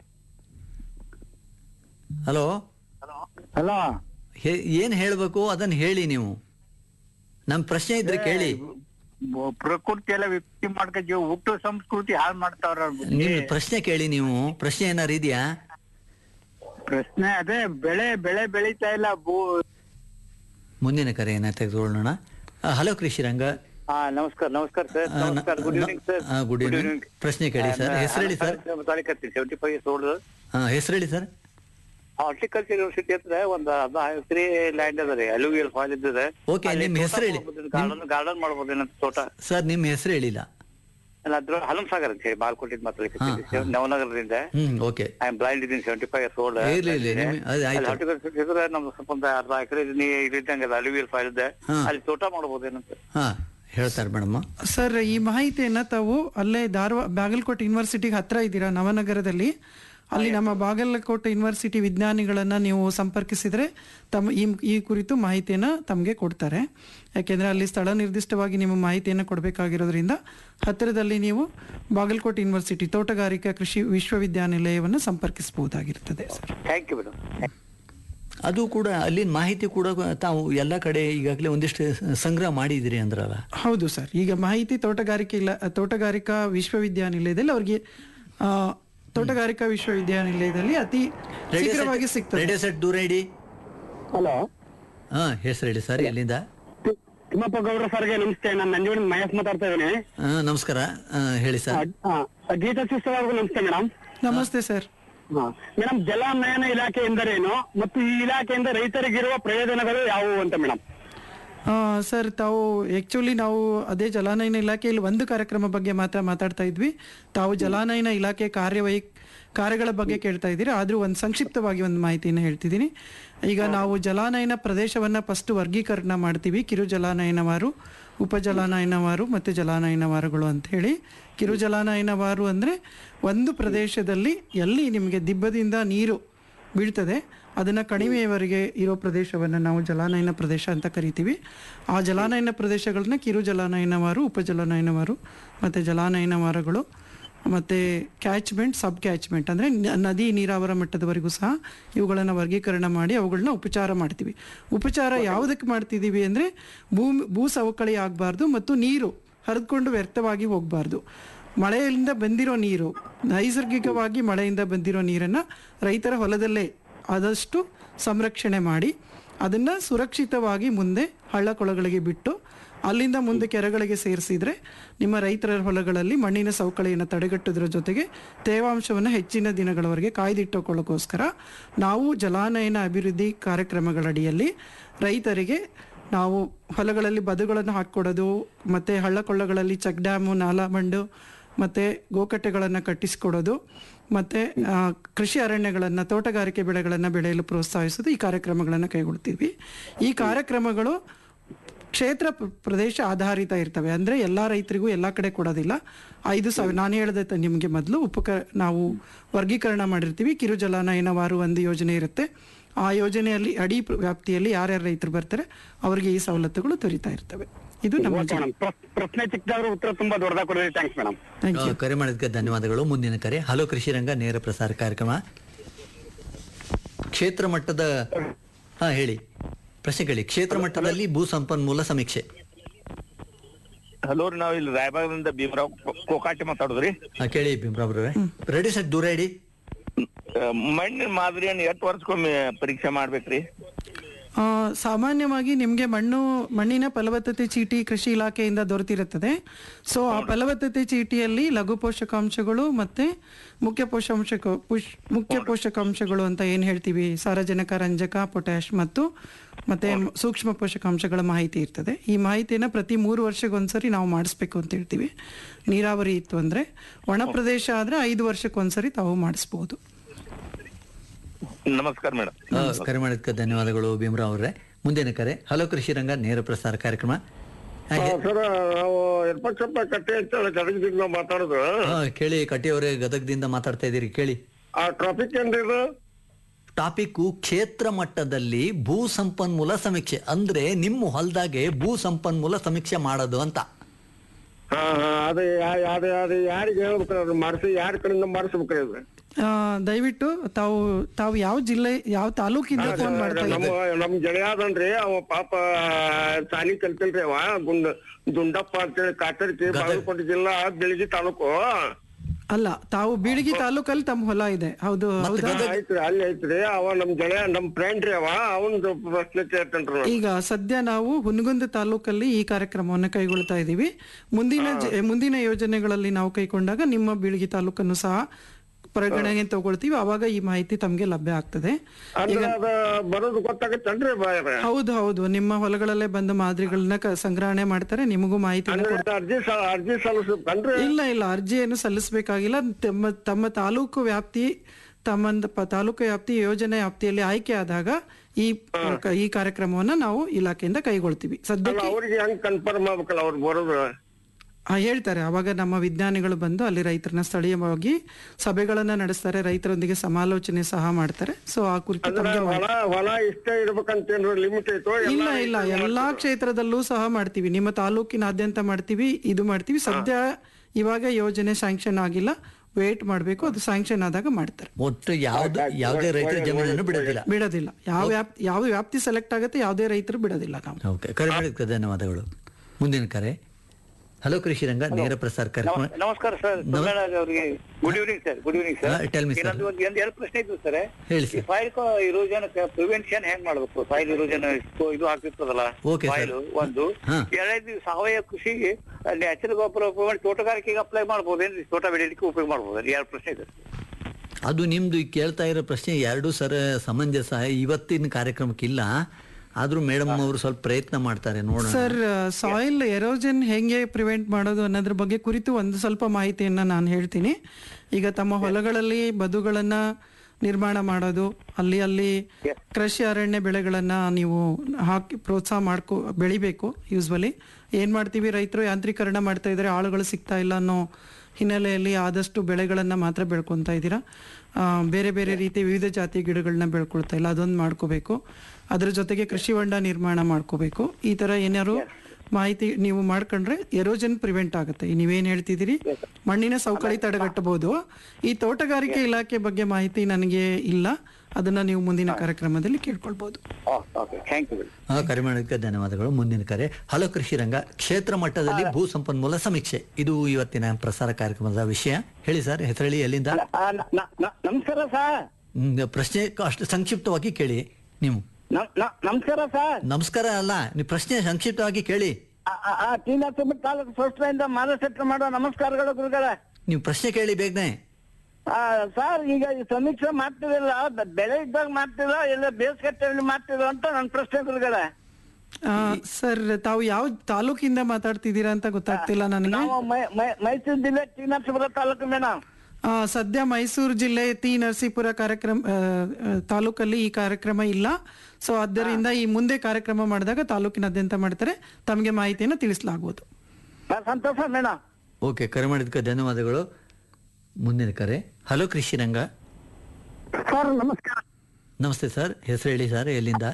Speaker 6: ಹಲೋ
Speaker 8: ಹಲೋ
Speaker 6: ಏನ್ ಹೇಳ್ಬೇಕು ಅದನ್ನ ಹೇಳಿ ನೀವು ನಮ್ ಪ್ರಶ್ನೆ ಇದ್ರೆ ಕೇಳಿ
Speaker 8: ಬ- ಪ್ರಕೃತಿ ಎಲ್ಲ ವಿಕೃತಿ ಮಾಡ್ಕ ಜೀವ ಹುಟ್ಟು ಸಂಸ್ಕೃತಿ ಹಾಳು ಮಾಡ್ತಾವ್ರ
Speaker 6: ನಿಮ್ ಪ್ರಶ್ನೆ ಕೇಳಿ ನೀವು ಪ್ರಶ್ನೆ ಏನಾರು ಇದೆಯಾ
Speaker 8: ಪ್ರಶ್ನೆ ಅದೇ ಬೆಳೆ ಬೆಳೆ ಬೆಳೀತಾ ಇಲ್ಲ ಭೂ
Speaker 6: ಮುಂದಿನ ಕರೆಯನ್ನ ತೆಗೆದುಕೊಳ್ಳೋಣ ಹಲೋ ಕೃಷಿ ರಂಗ
Speaker 8: ಹಾ ನಮಸ್ಕಾರ ನಮಸ್ಕಾರ ಸರ್
Speaker 6: ಆ, ನ-
Speaker 8: ನಮಸ್ಕಾರ ಗುಡ್ ಈವ್ನಿಂಗ್ ಸರ್
Speaker 6: ಆ, good evening. ಪ್ರಶ್ನೆ ಕೇಳಿ ಸರ್ ಹೆಸರು ಹೇಳಿ sir
Speaker 8: Talikatti seventy five years old
Speaker 6: ಹಾ ಹೆಸರು ಹೇಳಿ ಸರ್
Speaker 8: ಹಾರ್ಟಿಕಲ್ಚರ್ ಯೂನಿವರ್ಸಿಟಿ ಹತ್ರ ಒಂದ್ ಅರ್ಧ ಎಕರೆ ಲ್ಯಾಂಡ್ ಅದ ರೀ ಅಲುವಿಯಲ್ ಫಾಲ್ ಇದ್ದದೆ
Speaker 6: Okay, ನಿಮ್ ಹೆಸ್ರು ಹೇಳಿ.
Speaker 8: ಗಾರ್ಡನ್ ಗಾರ್ಡನ್ ಮಾಡ್ಬೋದೇನಂತ ತೋಟ
Speaker 6: ಸರ್ ನಿಮ್ಮ ಹೆಸರು ಹೇಳಿಲ್ಲ
Speaker 8: ಅಲ್ಲ ಅದ್ರ ಹಲಂ ಸಾಗರ್ ಅಂತ ಹೇಳಿ ಬಾಲ್ಕೋಟಿದ್ ಮಾತಾಡ್ಲಿಕ್ಕೆ ನವನಗರದಿಂದ
Speaker 6: hmm okay
Speaker 8: I am blind ಇದೀನಿ ಸೆವೆಂಟಿ ಫೈವ್ ಇಯರ್ಸ್ ಓಲ್ಡ್
Speaker 6: ಇರ್ಲಿ, ಇರ್ಲಿ, ನಿಮ್- ಅದು ಆಯ್ತು.
Speaker 8: ಹಾರ್ಟಿಕಲ್ಚರ್ ಇದ್ರೆ ನಮ್ದು ಸ್ವಲ್ಪ ಒಂದು ಅರ್ಧ ಎಕರೆ ಇದ್ದಂಗೆ ಅಲುವಿಯಲ್ ಫಾಲ್ ಇದೆ
Speaker 6: ಹಾ.
Speaker 8: ಅಲ್ಲಿ ತೋಟ ಮಾಡ್ಬೋದೇನಂತ
Speaker 6: ಹಾ ಹೇಳ್ತಾರೆ ಮೇಡಮ್
Speaker 7: ಸರ್ ಈ ಮಾಹಿತಿಯನ್ನ ತಾವು ಅಲ್ಲೇ ಧಾರವಾಡ ಬಾಗಲಕೋಟೆ ಯೂನಿವರ್ಸಿಟಿಗೆ ಹತ್ರ ಇದ್ದೀರಾ ನವನಗರದಲ್ಲಿ ಅಲ್ಲಿ ನಮ್ಮ ಬಾಗಲಕೋಟೆ ಯೂನಿವರ್ಸಿಟಿ ವಿಜ್ಞಾನಿಗಳನ್ನ ನೀವು ಸಂಪರ್ಕಿಸಿದ್ರೆ ತಮ್ಮ ಈ ಈ ಕುರಿತು ಮಾಹಿತಿಯನ್ನ ತಮಗೆ ಕೊಡ್ತಾರೆ ಯಾಕೆಂದ್ರೆ ಅಲ್ಲಿ ಸ್ಥಳ ನಿರ್ದಿಷ್ಟವಾಗಿ ನಿಮ್ಮ ಮಾಹಿತಿಯನ್ನು ಕೊಡಬೇಕಾಗಿರೋದ್ರಿಂದ ಹತ್ತಿರದಲ್ಲಿ ನೀವು ಬಾಗಲಕೋಟೆ ಯೂನಿವರ್ಸಿಟಿ ತೋಟಗಾರಿಕಾ ಕೃಷಿ ವಿಶ್ವವಿದ್ಯಾನಿಲಯವನ್ನು ಸಂಪರ್ಕಿಸಬಹುದಾಗಿರ್ತದೆ ಸರ್
Speaker 8: ಥ್ಯಾಂಕ್ ಯು ಮೇಡಮ್
Speaker 6: ಅದು ಕೂಡ ಅಲ್ಲಿನ ಮಾಹಿತಿ ಕೂಡ ತಾವು ಎಲ್ಲ ಕಡೆ ಈಗಾಗಲೇ ಒಂದಿಷ್ಟು ಸಂಗ್ರಹ ಮಾಡಿದಿರಿ ಅಂದ್ರಲ್ಲ
Speaker 7: ಹೌದು ಸರ್ ಈಗ ಮಾಹಿತಿ ತೋಟಗಾರಿಕೆ ಇಲ್ಲ ತೋಟಗಾರಿಕಾ ವಿಶ್ವವಿದ್ಯಾನಿಲಯದಲ್ಲಿ ಅವ್ರಿಗೆ ಆ, ತೋಟಗಾರಿಕಾ ವಿಶ್ವವಿದ್ಯಾನಿಲಯದಲ್ಲಿ ಅತಿ ಶೀಘ್ರವಾಗಿ ಸಿಗ್ತದೆ
Speaker 6: ರೇಡಿಯೋ ಸೆಟ್ ದೂರ ಇಡಿ
Speaker 8: ಹಲೋ
Speaker 6: ಹಾ ಹೆಸರು ಹೇಳಿ ಸರ್ ಎಲ್ಲಿಂದ
Speaker 8: ತಿಮ್ಮಪ್ಪ ಗೌಡ್ರ ಸರ್ಗೆ ನಮಸ್ತೆ ನಾನು ನಂಜುಂಡ ಮಹೇಶ್ ಮಾತಾಡ್ತಾ ಇದ್ದೀನಿ
Speaker 6: ಆ, ನಮಸ್ಕಾರ ಆ, ಹೇಳಿ ಸರ್
Speaker 8: ಗೀತಾ ಸಿಸ್ಟರ್ ಅವ್ರಿಗೂ ನಮಸ್ತೆ ಮೇಡಮ್
Speaker 7: ನಮಸ್ತೆ ಸರ್
Speaker 8: ಮೇಡಮ್ ಜಲನಯನ ಇಲಾಖೆ ಎಂದರೇನು ಮತ್ತು ಈ ಇಲಾಖೆಯಿಂದ ರೈತರಿಗಿರುವ ಪ್ರಯೋಜನಗಳು ಯಾವುವು ಅಂತ ಮೇಡಮ್
Speaker 7: ಆ, ಸರ್ ತಾವು ಆಕ್ಚುಲಿ ನಾವು ಅದೇ ಜಲಾನಯನ ಇಲಾಖೆಯಲ್ಲಿ ಒಂದು ಕಾರ್ಯಕ್ರಮ ಬಗ್ಗೆ ಮಾತ್ರ ಮಾತಾಡ್ತಾ ಇದ್ವಿ ತಾವು ಜಲಾನಯನ ಇಲಾಖೆ ಕಾರ್ಯವೈ ಕಾರ್ಯಗಳ ಬಗ್ಗೆ ಕೇಳ್ತಾ ಇದ್ದೀರಿ ಆದ್ರೂ ಒಂದು ಸಂಕ್ಷಿಪ್ತವಾಗಿ ಒಂದು ಮಾಹಿತಿಯನ್ನು ಹೇಳ್ತಿದ್ದೀನಿ ಈಗ ನಾವು ಜಲಾನಯನ ಪ್ರದೇಶವನ್ನ ಫಸ್ಟ್ ವರ್ಗೀಕರಣ ಮಾಡ್ತೀವಿ ಕಿರು ಜಲಾನಯನವಾರು ಉಪ ಜಲಾನಯನವಾರು ಮತ್ತು ಜಲಾನಯನವಾರುಗಳು ಅಂತ ಹೇಳಿ ಕಿರು ಜಲಾನಯನವಾರು ಅಂದರೆ ಒಂದು ಪ್ರದೇಶದಲ್ಲಿ ಎಲ್ಲಿ ನಿಮಗೆ ದಿಬ್ಬದಿಂದ ನೀರು ಬೀಳ್ತದೆ ಅದನ್ನು ಕಣಿವೆಯವರೆಗೆ ಇರೋ ಪ್ರದೇಶವನ್ನು ನಾವು ಜಲಾನಯನ ಪ್ರದೇಶ ಅಂತ ಕರಿತೀವಿ ಆ ಜಲಾನಯನ ಪ್ರದೇಶಗಳನ್ನ ಕಿರು ಜಲಾನಯನವಾರು ಉಪ ಜಲಾನಯನವಾರು ಮತ್ತು ಜಲಾನಯನವಾರಗಳು ಮತ್ತು ಕ್ಯಾಚ್ಮೆಂಟ್ ಸಬ್ ಕ್ಯಾಚ್ಮೆಂಟ್ ಅಂದರೆ ನದಿ ನೀರಾವರ ಮಟ್ಟದವರೆಗೂ ಸಹ ಇವುಗಳನ್ನು ವರ್ಗೀಕರಣ ಮಾಡಿ ಅವುಗಳನ್ನ ಉಪಚಾರ ಮಾಡ್ತೀವಿ ಉಪಚಾರ ಯಾವುದಕ್ಕೆ ಮಾಡ್ತಿದ್ದೀವಿ ಅಂದರೆ ಭೂಮಿ ಭೂ ಸವಕಳಿ ಆಗಬಾರ್ದು ಮತ್ತು ನೀರು ಹರಿದುಕೊಂಡು ವ್ಯರ್ಥವಾಗಿ ಹೋಗಬಾರ್ದು ಮಳೆಯಿಂದ ಬಂದಿರೋ ನೀರು ನೈಸರ್ಗಿಕವಾಗಿ ಮಳೆಯಿಂದ ಬಂದಿರೋ ನೀರನ್ನು ರೈತರ ಹೊಲದಲ್ಲೇ ಆದಷ್ಟು ಸಂರಕ್ಷಣೆ ಮಾಡಿ ಅದನ್ನು ಸುರಕ್ಷಿತವಾಗಿ ಮುಂದೆ ಹಳ್ಳ ಕೊಳಗಳಿಗೆ ಬಿಟ್ಟು ಅಲ್ಲಿಂದ ಮುಂದೆ ಕೆರೆಗಳಿಗೆ ಸೇರಿಸಿದ್ರೆ ನಿಮ್ಮ ರೈತರ ಹೊಲಗಳಲ್ಲಿ ಮಣ್ಣಿನ ಸವಕಳಿಯನ್ನು ತಡೆಗಟ್ಟೋದ್ರ ಜೊತೆಗೆ ತೇವಾಂಶವನ್ನು ಹೆಚ್ಚಿನ ದಿನಗಳವರೆಗೆ ಕಾಯ್ದಿಟ್ಟುಕೊಳ್ಳೋಕ್ಕೋಸ್ಕರ ನಾವು ಜಲಾನಯನ ಅಭಿವೃದ್ಧಿ ಕಾರ್ಯಕ್ರಮಗಳಡಿಯಲ್ಲಿ ರೈತರಿಗೆ ನಾವು ಹೊಲಗಳಲ್ಲಿ ಬದುಗಳನ್ನು ಹಾಕ್ಕೊಡೋದು ಮತ್ತು ಹಳ್ಳ ಕೊಳ್ಳಗಳಲ್ಲಿ ಚೆಕ್ ಡ್ಯಾಮು ನಾಲಾ ಬಂಡು ಮತ್ತು ಗೋಕಟ್ಟೆಗಳನ್ನು ಕಟ್ಟಿಸಿಕೊಡೋದು ಮತ್ತು ಕೃಷಿ ಅರಣ್ಯಗಳನ್ನು ತೋಟಗಾರಿಕೆ ಬೆಳೆಗಳನ್ನು ಬೆಳೆಯಲು ಪ್ರೋತ್ಸಾಹಿಸೋದು ಈ ಕಾರ್ಯಕ್ರಮಗಳನ್ನು ಕೈಗೊಳ್ತೀವಿ ಈ ಕಾರ್ಯಕ್ರಮಗಳು ಕ್ಷೇತ್ರ ಪ್ರ- ಪ್ರದೇಶ ಆಧಾರಿತ ಇರ್ತವೆ ಅಂದರೆ ಎಲ್ಲ ರೈತರಿಗೂ ಎಲ್ಲ ಕಡೆ ಕೊಡೋದಿಲ್ಲ ಐದು ಸಾವಿರ ನಾನು ಹೇಳಿದೆ ತ- ನಿಮಗೆ ಮೊದಲು ಉಪಕ ನಾವು ವರ್ಗೀಕರಣ ಮಾಡಿರ್ತೀವಿ ಕಿರು ಜಲಾನಯನವಾರು ಒಂದು ಯೋಜನೆ ಇರುತ್ತೆ ಆ ಯೋಜನೆಯಲ್ಲಿ ಅಡಿ ಪ್ರ- ವ್ಯಾಪ್ತಿಯಲ್ಲಿ ಯಾರ್ಯಾರು ರೈತರು ಬರ್ತಾರೆ ಅವರಿಗೆ ಈ ಸವಲತ್ತುಗಳು ದೊರೀತಾ ಇರ್ತವೆ ಇದು ನಮ್ಮ
Speaker 8: ಓಕೆ ಮೇಡಮ್ ಪ್ರಶ್ನೆ ಚಿಕ್ಕದವ್ರ ಉತ್ತರ ತುಂಬಾ ದೊಡ್ಡದಾಗಿ ಕೊಡಿದ್ರಿ ಥ್ಯಾಂಕ್ಸ್ ಮೇಡಮ್
Speaker 7: ಥ್ಯಾಂಕ್ ಯು
Speaker 6: ಆ, ಕರೆ ಮಾಡಿದ್ದಕ್ಕೆ ಧನ್ಯವಾದಗಳು ಮುಂದಿನ ಕರೆ ಹಲೋ ಕೃಷಿ ರಂಗ ನೇರ ಪ್ರಸಾರ ಕಾರ್ಯಕ್ರಮ ಕ್ಷೇತ್ರ ಮಟ್ಟದ ಹಾ ಹೇಳಿ ಪ್ರಶ್ನೆ ಕೇಳಿ ಕ್ಷೇತ್ರ ಮಟ್ಟದಲ್ಲಿ ಭೂ ಸಂಪನ್ಮೂಲ ಸಮೀಕ್ಷೆ
Speaker 9: ಹಲೋ ರೀ ನಾವು ಇಲ್ಲಿ ರಾಯಬಾಗದಿಂದ ಭೀಮರಾವ್ ಕೋ- ಕೋಕಾಟಿ ಮಾತಾಡುದ್ರಿ
Speaker 6: ಹಾ, ಕೇಳಿ ಭೀಮ್ರಾವ್ರವ್ರೆ ರೆಡಿ ಸೆಟ್ ದೂರ ಇಡಿ
Speaker 9: ಆ, ಮಣ್ಣಿನ ಮಾದರಿಯನ್ನು ಎಷ್ಟು ವರ್ಷಕ್ಕೊಮ್ಮೆ ಪರೀಕ್ಷೆ ಮಾಡ್ಬೇಕ್ರಿ
Speaker 7: ಆ, ಸಾಮಾನ್ಯವಾಗಿ ನಿಮಗೆ ಮಣ್ಣು ಮಣ್ಣಿನ ಫಲವತ್ತತೆ ಚೀಟಿ ಕೃಷಿ ಇಲಾಖೆಯಿಂದ ದೊರೆತಿರುತ್ತದೆ ಸೊ ಆ ಫಲವತ್ತತೆ ಚೀಟಿಯಲ್ಲಿ ಲಘು ಪೋಷಕಾಂಶಗಳು ಮತ್ತೆ ಮುಖ್ಯ ಪೋಷಾಂಶ ಪುಷ್ ಮುಖ್ಯ ಪೋಷಕಾಂಶಗಳು ಅಂತ ಏನು ಹೇಳ್ತೀವಿ ಸಾರಜನಕ ರಂಜಕ ಪೊಟ್ಯಾಶ್ ಮತ್ತು ಮತ್ತೆ ಸೂಕ್ಷ್ಮ ಪೋಷಕಾಂಶಗಳ ಮಾಹಿತಿ ಇರ್ತದೆ ಈ ಮಾಹಿತಿಯನ್ನು ಪ್ರತಿ ಮೂರು ವರ್ಷಕ್ಕೊಂದ್ಸರಿ ನಾವು ಮಾಡಿಸ್ಬೇಕು ಅಂತ ಹೇಳ್ತೀವಿ ನೀರಾವರಿ ಇತ್ತು ಅಂದರೆ ಒಣ ಪ್ರದೇಶ ಆದರೆ ಐದು ವರ್ಷಕ್ಕೊಂದ್ಸರಿ ತಾವು ಮಾಡಿಸ್ಬೋದು
Speaker 9: ನಮಸ್ಕಾರ ಮೇಡಮ್
Speaker 6: ಆ, ಕರೆ ಮಾಡಿದ್ದಕ್ಕೆ ಧನ್ಯವಾದಗಳು ಭೀಮರಾವ್ ಅವರೇ ಮುಂದಿನ ಕರೆ ಹಲೋ ಕೃಷಿ ರಂಗ ನೇರ ಪ್ರಸಾರ ಕಾರ್ಯಕ್ರಮ ಹಾ, ಹೇ-
Speaker 10: ಸರ್ ನಾವು ಯರ್ಪಕ್ಷಪ್ಪ ಕಟ್ಟೆ ಅಂತ ಗದಗದಿಂದ ಮಾತಾಡೋದು
Speaker 6: ಹಾ, ಕೇಳಿ ಕಟ್ಟಿಯವರೇ ಗದಗದಿಂದ ಮಾತಾಡ್ತಾ ಇದ್ದೀರಿ ಕೇಳಿ
Speaker 10: ಆ ಟ್ರಾಫಿಕ್ ಏನ್ರಿ ಇದು
Speaker 6: ಟಾಪಿಕ್ಕು ಕ್ಷೇತ್ರ ಮಟ್ಟದಲ್ಲಿ ಭೂ ಸಂಪನ್ಮೂಲ ಸಮೀಕ್ಷೆ ಅಂದ್ರೆ ನಿಮ್ಮ ಹೊಲದಾಗೆ ಭೂ ಸಂಪನ್ಮೂಲ ಸಮೀಕ್ಷೆ ಮಾಡೋದು ಅಂತ
Speaker 10: ಹಾ ಹಾ ಅದೇ ಯಾ- ಯಾವ್ದು ಯಾವ್ದು ಯಾರಿಗೆ ಹೇಳ್ಬೇಕ್ರಿ ಅದು ಮಾಡಿಸಿ ಯಾರ ಕಡೆಯಿಂದ ಮಾಡಿಸ್ಬೇಕ್ರಿ ಅದು
Speaker 7: ಆ, ದಯವಿಟ್ಟು ತಾವು ತಾವು ಯಾವ ಜಿಲ್ಲೆ ಯಾವ ತಾಲೂಕಿಂದ ಫೋನ್ ಮಾಡ್ತಾ
Speaker 10: ನಮ್ಮ
Speaker 7: ಇದ್ದೀರಿ
Speaker 10: ನಮ್ ಗೆಳೆಯ ಅದನ್ರಿ ಅವ ಪಾಪ ಸಾಲಿ ಕಲ್ತಿಲ್ರಿ ಅವ ಗುಂಡ ದುಂಡಪ್ಪ ಅಂತೇಳಿ ಕಾತರ್ಕಿ ಬಾಗಲಕೋಟೆ ಜಿಲ್ಲಾ ಬೆಳಗಿ ತಾಲೂಕು
Speaker 7: ಅಲ್ಲ ತಾವು ಬೀಳಗಿ ತಾಲೂಕಲ್ಲಿ ತಮ್ಮ ಹೊಲ ಇದೆ ಹೌದು ಹೌದಾ
Speaker 10: ಹಾ, ಐತ್ರಿ ಅಲ್ಲಿ ಐತ್ರಿ ಅವ ನಮ್ ಗೆಳೆಯ ನಮ್ ಫ್ರೆಂಡ್ ರೀ ಅವ ಅವನ್ದು ಪ್ರಶ್ನೆ ಕೇಳ್ತೇನ್ರಿ ನಾನು.
Speaker 7: ಈಗ ಸದ್ಯ ನಾವು ಹುನಗುಂದ ತಾಲೂಕಲ್ಲಿ ಈ ಕಾರ್ಯಕ್ರಮವನ್ನು ಕೈಗೊಳ್ತಾ ಇದ್ದೀವಿ ಮುಂದಿನ ಜ- ಮುಂದಿನ ಯೋಜನೆಗಳಲ್ಲಿ ನಾವು ಕೈಗೊಂಡಾಗ ನಿಮ್ಮ ಬೀಳಗಿ ತಾಲೂಕನ್ನು ಸಹ ಪರಿಗಣನೆಗೆ ತಗೊಳ್ತೀವಿ ಅವಾಗ ಈ ಮಾಹಿತಿ ತಮಗೆ ಲಭ್ಯ ಆಗ್ತದೆ
Speaker 10: ಅಂದ್ರ ಅದ ಬರೋದು ಗೊತ್ತಾಗತ್ತನ್ರಿ ಬಾಯ್ರೆ
Speaker 7: ಹೌದು ಹೌದು ನಿಮ್ಮ ಹೊಲಗಳಲ್ಲೇ ಬಂದು ಮಾದರಿಗಳನ್ನ ಕ- ಸಂಗ್ರಹಣೆ ಮಾಡ್ತಾರೆ ನಿಮಗೂ ಮಾಹಿತಿ
Speaker 10: ಅಂದ್ರೆ ಅದ್ ಅರ್ಜಿ ಸ- ಅರ್ಜಿ ಸಲ್ಲಿಸ್ಬೇಕನ್ರಿ
Speaker 7: ಇಲ್ಲ ಇಲ್ಲ ಅರ್ಜಿಯನ್ನು ಸಲ್ಲಿಸಬೇಕಾಗಿಲ್ಲ ತಮ್ಮ ತಮ್ಮ ತಾಲೂಕು ವ್ಯಾಪ್ತಿ ತಮ್ಮ ಪ- ತಾಲೂಕು ವ್ಯಾಪ್ತಿ ಯೋಜನೆ ವ್ಯಾಪ್ತಿಯಲ್ಲಿ ಆಯ್ಕೆ ಆದಾಗ ಈ ಈ ಕಾರ್ಯಕ್ರಮವನ್ನ ನಾವು ಇಲಾಖೆಯಿಂದ ಕೈಗೊಳ್ತೀವಿ
Speaker 10: ಅಲ್ಲ
Speaker 7: ಸದ್ಯಕ್ಕೆ
Speaker 10: ಅವ್ರಿಗೆ ಹೆಂಗ್ ಕನ್ಫರ್ಮ್ ಆಗ್ಬೇಕಲ್ಲ ಅವ್ರು ಬರೋದು
Speaker 7: ಆ, ಹೇಳ್ತಾರೆ ಅವಾಗ ನಮ್ಮ ವಿಜ್ಞಾನಿಗಳು ಬಂದು ಅಲ್ಲಿ ರೈತರನ್ನ ಸ್ಥಳೀಯವಾಗಿ ಸಭೆಗಳನ್ನ ನಡೆಸ್ತಾರೆ ರೈತರೊಂದಿಗೆ ಸಮಾಲೋಚನೆ ಸಹ ಮಾಡ್ತಾರೆ ಸೊ ಆ ಕುರಿತು
Speaker 10: ಅಂದ್ರೆ
Speaker 7: ತಮಗೆ
Speaker 10: ಹೊಲ ಹೊಲ ಇಷ್ಟೇ ಇರ್ಬೇಕಂತೇನ್ರಿ ಲಿಮಿಟ್ ಐತೋ
Speaker 7: ಇಲ್ಲ ಇಲ್ಲ ಎಲ್ಲಾ ಕ್ಷೇತ್ರದಲ್ಲೂ ಸಹ ಮಾಡ್ತೀವಿ ನಿಮ್ಮ ತಾಲೂಕಿನಾದ್ಯಂತ ಮಾಡ್ತೀವಿ ಇದು ಮಾಡ್ತೀವಿ ಸದ್ಯ ಇವಾಗ ಯೋಜನೆ ಸ್ಯಾಂಕ್ಷನ್ ಆಗಿಲ್ಲ ವೇಟ್ ಮಾಡಬೇಕು ಅದು ಸ್ಯಾಂಕ್ಷನ್ ಆದಾಗ ಮಾಡ್ತಾರೆ
Speaker 6: ಒಟ್ಟು ಯಾವ್ದು ಯಾವುದೇ ರೈತರ ಜಮೀನನ್ನು ಬಿಡೋದಿಲ್ಲ
Speaker 7: ಬಿಡೋದಿಲ್ಲ ಯಾವ ವ್ಯಾಪ್ತಿ ಯಾವ ವ್ಯಾಪ್ತಿ ಸೆಲೆಕ್ಟ್ ಆಗುತ್ತೆ ಯಾವುದೇ ರೈತರು ಬಿಡೋದಿಲ್ಲ ನಾವು
Speaker 6: ಓಕೆ ಕರೆ ಮಾಡಿದ್ದಕ್ಕೆ ಧನ್ಯವಾದಗಳು ಮುಂದಿನ ಕರೆ ಹಲೋ ಕೃಷಿ ರಂಗ ನೇರ ಪ್ರಸಾರ ಕಾರ್ಯಕ್ರಮ
Speaker 11: ನಮಸ್ಕಾರ ಸರ್ ಸೋಮನಾಥ್ ಅವರಿಗೆ good evening sir good evening
Speaker 6: ಹಾ,
Speaker 11: ಸರ್
Speaker 6: tell me, sir.
Speaker 11: ಇನ್ನೊಂದು ಒಂದು ಎರಡು ಪ್ರಶ್ನೆ ಇತ್ತು ಸರ್
Speaker 6: ಹೇಳಿ
Speaker 11: ಈ ಫೈಲ್ ಇರೋಜನ್ ಪ್ರಿವೆನ್ಷನ್ ಹೆಂಗ್ ಮಾಡ್ಬೇಕು ಫೈಲ್ ಇರೋಜನ್ ಇದು ಆಗ್ತಿರ್ತದಲ್ಲ
Speaker 6: Okay, sir.
Speaker 11: ಫೈಲ್ ಒಂದು
Speaker 6: ಹಾ.
Speaker 11: ಎರಡನೇದು ಸಾವಯವ ಕೃಷಿಗೆ ನ್ಯಾಚುರಲ್ ಗೊಬ್ಬರ ಉಪಯೋಗ ಮಾಡಿ ತೋಟಗಾರಿಕೆಗೆ ಅಪ್ಲೈ ಮಾಡ್ಬೋದೇನ್ರಿ ತೋಟ ಬೆಳೆಯಲಿಕ್ಕೆ ಉಪಯೋಗ ಮಾಡ್ಬೋದು ಎರಡು ಪ್ರಶ್ನೆ ಇದೆ
Speaker 6: ಅದು ನಿಮ್ದು ಈ ಕೇಳ್ತಾ ಇರೋ ಪ್ರಶ್ನೆ ಎರಡು ಸರ ಸಮಂಜಸ ಇವತ್ತಿನ ಕಾರ್ಯಕ್ರಮಕ್ಕಿಲ್ಲ ಆದ್ರೂ ಮೇಡಮ್ ಅವರು ಸ್ವಲ್ಪ ಪ್ರಯತ್ನ ಮಾಡ್ತಾರೆ ನೋಡೋಣ
Speaker 7: ಸರ್ ಸಾಯಿಲ್ ಎರೋಜನ್ ಹೆಂಗೆ ಪ್ರಿವೆಂಟ್ ಮಾಡೋದು ಅನ್ನೋದ್ರ ಬಗ್ಗೆ ಕುರಿತು ಒಂದು ಸ್ವಲ್ಪ ಮಾಹಿತಿಯನ್ನ ನಾನು ಹೇಳ್ತೀನಿ ಈಗ ತಮ್ಮ ಹೊಲಗಳಲ್ಲಿ ಬದುಗಳನ್ನ ನಿರ್ಮಾಣ ಮಾಡೋದು ಅಲ್ಲಿ ಅಲ್ಲಿ ಕೃಷಿ ಅರಣ್ಯ ಬೆಳೆಗಳನ್ನ ನೀವು ಹಾಕಿ ಪ್ರೋತ್ಸಾಹ ಮಾಡ್ಕೊ ಬೆಳಿಬೇಕು ಯೂಸ್ವಲಿ ಏನ್ ಮಾಡ್ತೀವಿ ರೈತರು ಯಾಂತ್ರೀಕರಣ ಮಾಡ್ತಾ ಇದ್ದಾರೆ ಆಳುಗಳು ಸಿಗ್ತಾ ಇಲ್ಲ ಅನ್ನೋ ಹಿನ್ನೆಲೆಯಲ್ಲಿ ಆದಷ್ಟು ಬೆಳೆಗಳನ್ನ ಮಾತ್ರ ಬೆಳ್ಕೊತಾ ಇದ್ದೀರಾ ಆ, ಬೇರೆ ಬೇರೆ ರೀತಿ ವಿವಿಧ ಜಾತಿ ಗಿಡಗಳನ್ನ ಬೆಳ್ಕೊಳ್ತಾ ಇಲ್ಲ ಅದೊಂದು ಮಾಡ್ಕೋಬೇಕು ಅದ್ರ ಜೊತೆಗೆ ಕೃಷಿ ಹೊಂಡ ನಿರ್ಮಾಣ ಮಾಡ್ಕೋಬೇಕು ಈ ತರ ಏನಾದ್ರು ಮಾಹಿತಿ ನೀವು ಮಾಡ್ಕೊಂಡ್ರೆ ಎರೋಜನ್ ಪ್ರಿವೆಂಟ್ ಆಗುತ್ತೆ ಈ ನೀವೇನ್ ಹೇಳ್ತಿದ್ದೀರಿ ಮಣ್ಣಿನ ಸವಕಳಿ ತಡೆಗಟ್ಟಬಹುದು ಈ ತೋಟಗಾರಿಕೆ ಇಲಾಖೆ ಬಗ್ಗೆ ಮಾಹಿತಿ ನನಗೆ ಇಲ್ಲ ಅದನ್ನ ನೀವು ಮುಂದಿನ ಕಾರ್ಯಕ್ರಮದಲ್ಲಿ ಕೇಳ್ಕೊಳ್ಬಹುದು
Speaker 11: ಓಕೆ ಥ್ಯಾಂಕ್ ಯು
Speaker 6: ಆ, ಕರೆ ಮಾಡೋದಕ್ಕೆ ಧನ್ಯವಾದಗಳು ಮುಂದಿನ ಕರೆ ಹಲೋ ಕೃಷಿ ರಂಗ ಕ್ಷೇತ್ರ ಮಟ್ಟದಲ್ಲಿ ಭೂ ಸಂಪನ್ಮೂಲ ಸಮೀಕ್ಷೆ ಇದು ಇವತ್ತಿನ ಪ್ರಸಾರ ಕಾರ್ಯಕ್ರಮದ ವಿಷಯ ಹೇಳಿ ಸರ್ ಹೆಸರಳಿ ಎಲ್ಲಿಂದ
Speaker 11: ನಮಸ್ಕಾರ ಸರ್
Speaker 6: ಹ್ಮ್, ಪ್ರಶ್ನೆ ಅಷ್ಟು ಸಂಕ್ಷಿಪ್ತವಾಗಿ ಕೇಳಿ ನೀವು
Speaker 11: ನಮಸ್ಕಾರ ಸರ್
Speaker 6: ನಮಸ್ಕಾರ ಅಲ್ಲ ನೀವು ಪ್ರಶ್ನೆ ಸಂಕ್ಷಿಪ್ತವಾಗಿ ಕೇಳಿ
Speaker 11: ಟಿ ನರಸಿಂಹ ತಾಲೂಕು ಸೋಷ್ಟಿಂದ ಮಾನಸೆಟ್ಟ ಮಾಡೋ ನಮಸ್ಕಾರಗಳು ಗುರುಗಳ
Speaker 6: ನೀವು ಪ್ರಶ್ನೆ ಕೇಳಿ ಬೇಗನೆ
Speaker 11: ಸರ್ ಈಗ ಈ ಸಮೀಕ್ಷೆ ಮಾಡ್ತಿರಲ್ಲ ಬ- ಬೆಳೆ ಇದ್ದಾಗ ಮಾಡ್ತಿರೋ ಇಲ್ಲ ಬೇಸಿಗೆ ಟೈಮಲ್ಲಿ ಮಾಡ್ತಿರೋ ಅಂತ ನನ್ನ ಪ್ರಶ್ನೆ ಗುರುಗಳ
Speaker 7: ಸರ್ ತಾವು ಯಾವ ತಾಲೂಕಿಂದ ಮಾತಾಡ್ತಿದ್ದೀರಾ ಅಂತ ಗೊತ್ತಾಗ್ತಿಲ್ಲ ನನಗೆ
Speaker 11: ನಾವು ಮೈ- ಮೈ- ಮೈಸೂರು ಜಿಲ್ಲೆ ಟಿ ನರಸೀಪುರ ತಾಲೂಕು ಮೇಡಮ್
Speaker 7: ಆ, ಸದ್ಯ ಮೈಸೂರು ಜಿಲ್ಲೆ ತಿ ನರಸೀಪುರ ಕಾರ್ಯಕ್ರಮ ಆ, ಆ, ತಾಲೂಕಲ್ಲಿ ಈ ಕಾರ್ಯಕ್ರಮ ಇಲ್ಲ ಸೊ ಆದ್ದರಿಂದ ಈ ಮುಂದೆ ಕಾರ್ಯಕ್ರಮ ಮಾಡಿದಾಗ ತಾಲೂಕಿನಾದ್ಯಂತ ಮಾಡ್ತಾರೆ ತಮಗೆ ಮಾಹಿತಿಯನ್ನು ತಿಳಿಸಲಾಗುವುದು
Speaker 11: ಸಂತೋಷ ಮೇಡಮ್
Speaker 6: ಓಕೆ ಕರೆ ಮಾಡಿದ್ದಕ್ಕೆ ಧನ್ಯವಾದಗಳು ಮುಂದಿನ ಕರೆ ಹಲೋ ಕೃಷಿ ರಂಗ
Speaker 11: ಸರ್ ನಮಸ್ಕಾರ
Speaker 6: ನಮಸ್ತೆ ಸರ್ ಹೆಸರು ಹೇಳಿ ಸರ್ ಎಲ್ಲಿಂದ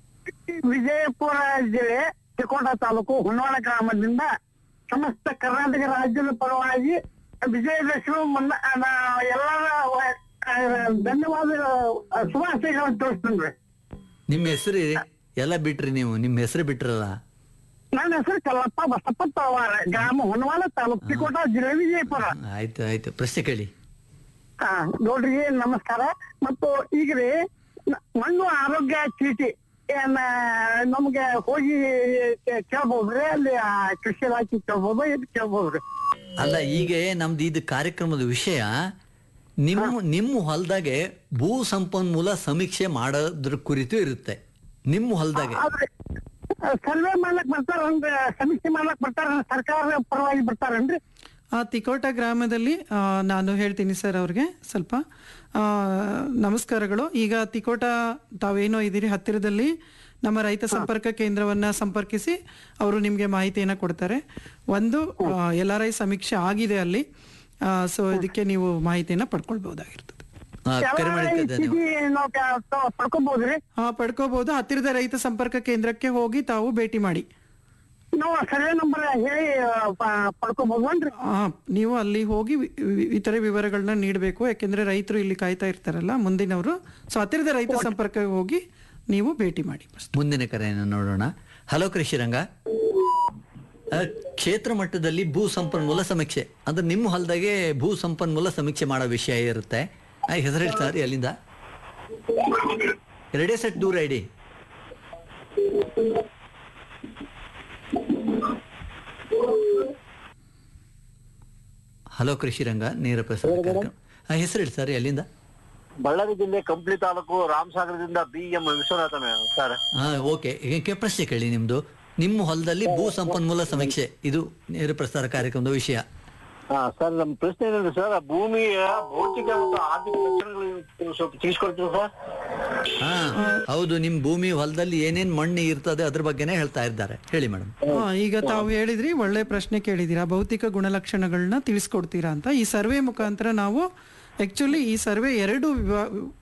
Speaker 11: ವಿಜಯಪುರ ಜಿಲ್ಲೆ ಚಿಕ್ಕೋಟ ತಾಲೂಕು ಹೊನ್ನಾಳ ಗ್ರಾಮದಿಂದ ಸಮಸ್ತ ಕರ್ನಾಟಕ ರಾಜ್ಯದ ಪರವಾಗಿ ವಿಜಯದಶಮಿ ಮುನ್ನ ನಾ ಎಲ್ಲರ ವ- ಆ, ಧನ್ಯವಾದ ಆ, ಶುಭಾಶಯಗಳನ್ನು ತೋರಿಸ್ತೀನಿ
Speaker 6: ನಿಮ್ಮ ಹೆಸರು ಎಲ್ಲ ಬಿಟ್ರಿ ನೀವು ನಿಮ್ಮ ಹೆಸರು ಬಿಟ್ರಲ್ಲ
Speaker 11: ನನ್ನ ಹೆಸರು ಕಲ್ಲಪ್ಪ ಬಸಪ್ಪ ತವಾರ ಗ್ರಾಮ ಹೊನ್ನವಾಳ ತಾಲೂಕು ಚಿಕ್ಕೋಟ ಜಿಲ್ಲೆ ವಿಜಯಪುರ
Speaker 6: ಆಯ್ತು ಆಯ್ತು ಪ್ರಶ್ನೆ ಕೇಳಿ
Speaker 11: ಹಾ ನೋಡ್ರಿ ನಮಸ್ಕಾರ ಮತ್ತು ಈಗ ರೀ ನ- ಮಣ್ಣು ಆರೋಗ್ಯ ಚೀಟಿ ಏನ ನಮ್ಗೆ ಹೋಗಿ ಕೇ- ಕೇಳ್ಬೋದ್ರಿ ಅಲ್ಲಿ ಆ ಕೃಷಿ ಇಲಾಖೆ ಕೇಳ್ಬೋದು ಇದು ಕೇಳ್ಬೋದ್ರಿ
Speaker 6: ಅಲ್ಲ ಈಗ ನಮ್ದು ಇದು ಕಾರ್ಯಕ್ರಮದ ವಿಷಯ ನಿಮ್ಮ ನಿಮ್ಮ ಹೊಲದಾಗೆ ಭೂ ಸಂಪನ್ಮೂಲ ಸಮೀಕ್ಷೆ ಮಾಡೋದ್ರ ಕುರಿತು ಇರುತ್ತೆ ನಿಮ್ಮ ಹೊಲದಾಗೆ
Speaker 11: ಆದ್ರೆ ಸರ್ವೆ ಮಾಡ್ಲಕ್ ಬರ್ತಾರನ್ರಿ ಸಮೀಕ್ಷೆ ಮಾಡ್ಲಕ್ ಬರ್ತಾರ ಸರ್ಕಾರ ಪರವಾಗಿ ಬರ್ತಾರನ್ರಿ
Speaker 7: ಆ ತಿಕೋಟ ಗ್ರಾಮದಲ್ಲಿ ಆ, ನಾನು ಹೇಳ್ತೀನಿ ಸರ್ ಅವ್ರಿಗೆ ಸ್ವಲ್ಪ ಆ, ನಮಸ್ಕಾರಗಳು ಈಗ ತಿಕೋಟ ತಾವೇನೋ ಇದ್ದೀರಿ ಹತ್ತಿರದಲ್ಲಿ ನಮ್ಮ ರೈತ ಸಂಪರ್ಕ ಕೇಂದ್ರವನ್ನ ಸಂಪರ್ಕಿಸಿ ಅವರು ನಿಮಗೆ ಮಾಹಿತಿಯನ್ನ ಕೊಡ್ತಾರೆ ಒಂದು ಎಲ್ ಆರ್ ಐ ಸಮೀಕ್ಷೆ ಆಗಿದೆ ಅಲ್ಲಿ ಸೊ ಇದಕ್ಕೆ ನೀವು ಮಾಹಿತಿಯನ್ನ ಪಡ್ಕೊಳ್ಬಹುದಾಗಿರ್ತದೆ
Speaker 6: ಆ, ಕರೆ ಮಾಡಿದ್ದಕ್ಕೆ ಧನ್ಯವಾದ
Speaker 11: ಚೀಟಿ ನಾವು ಕ- ತ- ಪಡ್ಕೋಬಹುದ್ರಿ
Speaker 7: ಹಾ ಪಡ್ಕೋಬಹುದು ಹತ್ತಿರದ ರೈತ ಸಂಪರ್ಕ ಕೇಂದ್ರಕ್ಕೆ ಹೋಗಿ ತಾವು ಭೇಟಿ ಮಾಡಿ
Speaker 11: ನಾವು ಸರ್ವೆ ನಂಬರ್ ಹೇಳಿ ಪ- ಪಡ್ಕೋಬಹುದನ್ರಿ
Speaker 7: ಆ, ನೀವು ಅಲ್ಲಿ ಹೋಗಿ ವಿ- ವಿ- ಇತರೆ ವಿವರಗಳನ್ನ ನೀಡಬೇಕು ಯಾಕೆಂದ್ರೆ ರೈತರು ಇಲ್ಲಿ ಕಾಯ್ತಾ ಇರ್ತಾರಲ್ಲ ಮುಂದಿನವರು ಸೊ ಹತ್ತಿರದ ರೈತ ಸಂಪರ್ಕಕ್ಕೆ ಹೋಗಿ ನೀವು ಭೇಟಿ ಮಾಡಿ
Speaker 6: ಮುಂದಿನ ಕರೆಯನ್ನು ನೋಡೋಣ ಹಲೋ ಕೃಷಿ ರಂಗ ಆ, ಕ್ಷೇತ್ರ ಮಟ್ಟದಲ್ಲಿ ಭೂ ಸಂಪನ್ಮೂಲ ಸಮೀಕ್ಷೆ ಅಂದ್ರೆ ನಿಮ್ಮ ಹೊಲದಾಗೆ ಭೂ ಸಂಪನ್ಮೂಲ ಸಮೀಕ್ಷೆ ಮಾಡೋ ವಿಷಯ ಇರುತ್ತೆ ಆ, ಹೆಸರು ಹೇಳಿ ಸರ್ ಅಲ್ಲಿಂದ ಎರಡೇ ಸೆಟ್ ದೂರ ಇಡಿ ಹಲೋ ಕೃಷಿ ರಂಗ ನೇರ ಪ್ರಸಾರ ಕಾರ್ಯಕ್ರಮ ಆ, ಹೆಸರು ಹೇಳಿ ಸರ್ ಎಲ್ಲಿಂದ
Speaker 12: ಬಳ್ಳಾರಿ ಜಿಲ್ಲೆ ಕಂಪ್ಲಿ ತಾಲೂಕು ರಾಮಸಾಗರದಿಂದ ಬಿ ಎಂ ವಿಶ್ವನಾಥ ಸರ್
Speaker 6: ಹಾ ಓಕೆ ಈಗ ಪ್ರಶ್ನೆ ಕೇಳಿ ನಿಮ್ದು ನಿಮ್ಮ ಹೊಲದಲ್ಲಿ ಭೂ ಸಂಪನ್ಮೂಲ ಸಮೀಕ್ಷೆ ಇದು ನೇರ ಪ್ರಸಾರ ಕಾರ್ಯಕ್ರಮದ ವಿಷಯ
Speaker 12: ಹಾ ಸರ್ ನಮ್ಮ ಪ್ರಶ್ನೆ ಏನಂದ್ರೆ ಸರ್ ಭೂಮಿಯ ಭೌತಿಕ ಮತ್ತು ಆರ್ಥಿಕ ಲಕ್ಷಣಗಳು ಸ್ವಲ್ಪ ತಿಳಿಸ್ಕೊಡ್ತೀವಿ ಸರ್
Speaker 6: ಹಾ ಹೌದು ನಿಮ್ ಭೂಮಿ ಹೊಲದಲ್ಲಿ ಏನೇನ್ ಮಣ್ಣು ಇರ್ತದೆ ಅದ್ರ ಬಗ್ಗೆನೇ ಹೇಳ್ತಾ ಇದ್ದಾರೆ ಹೇಳಿ ಮೇಡಮ್
Speaker 7: ಹಾ, ಈಗ ತಾವು ಹೇಳಿದ್ರಿ ಒಳ್ಳೆ ಪ್ರಶ್ನೆ ಕೇಳಿದೀರಾ ಭೌತಿಕ ಗುಣಲಕ್ಷಣಗಳನ್ನ ತಿಳಿಸ್ಕೊಡ್ತೀರಾ ಅಂತ ಈ ಸರ್ವೆ ಮುಖಾಂತರ ನಾವು ಆಕ್ಚುಲಿ ಈ ಸರ್ವೆ ಎರಡು ವಿಭಾ-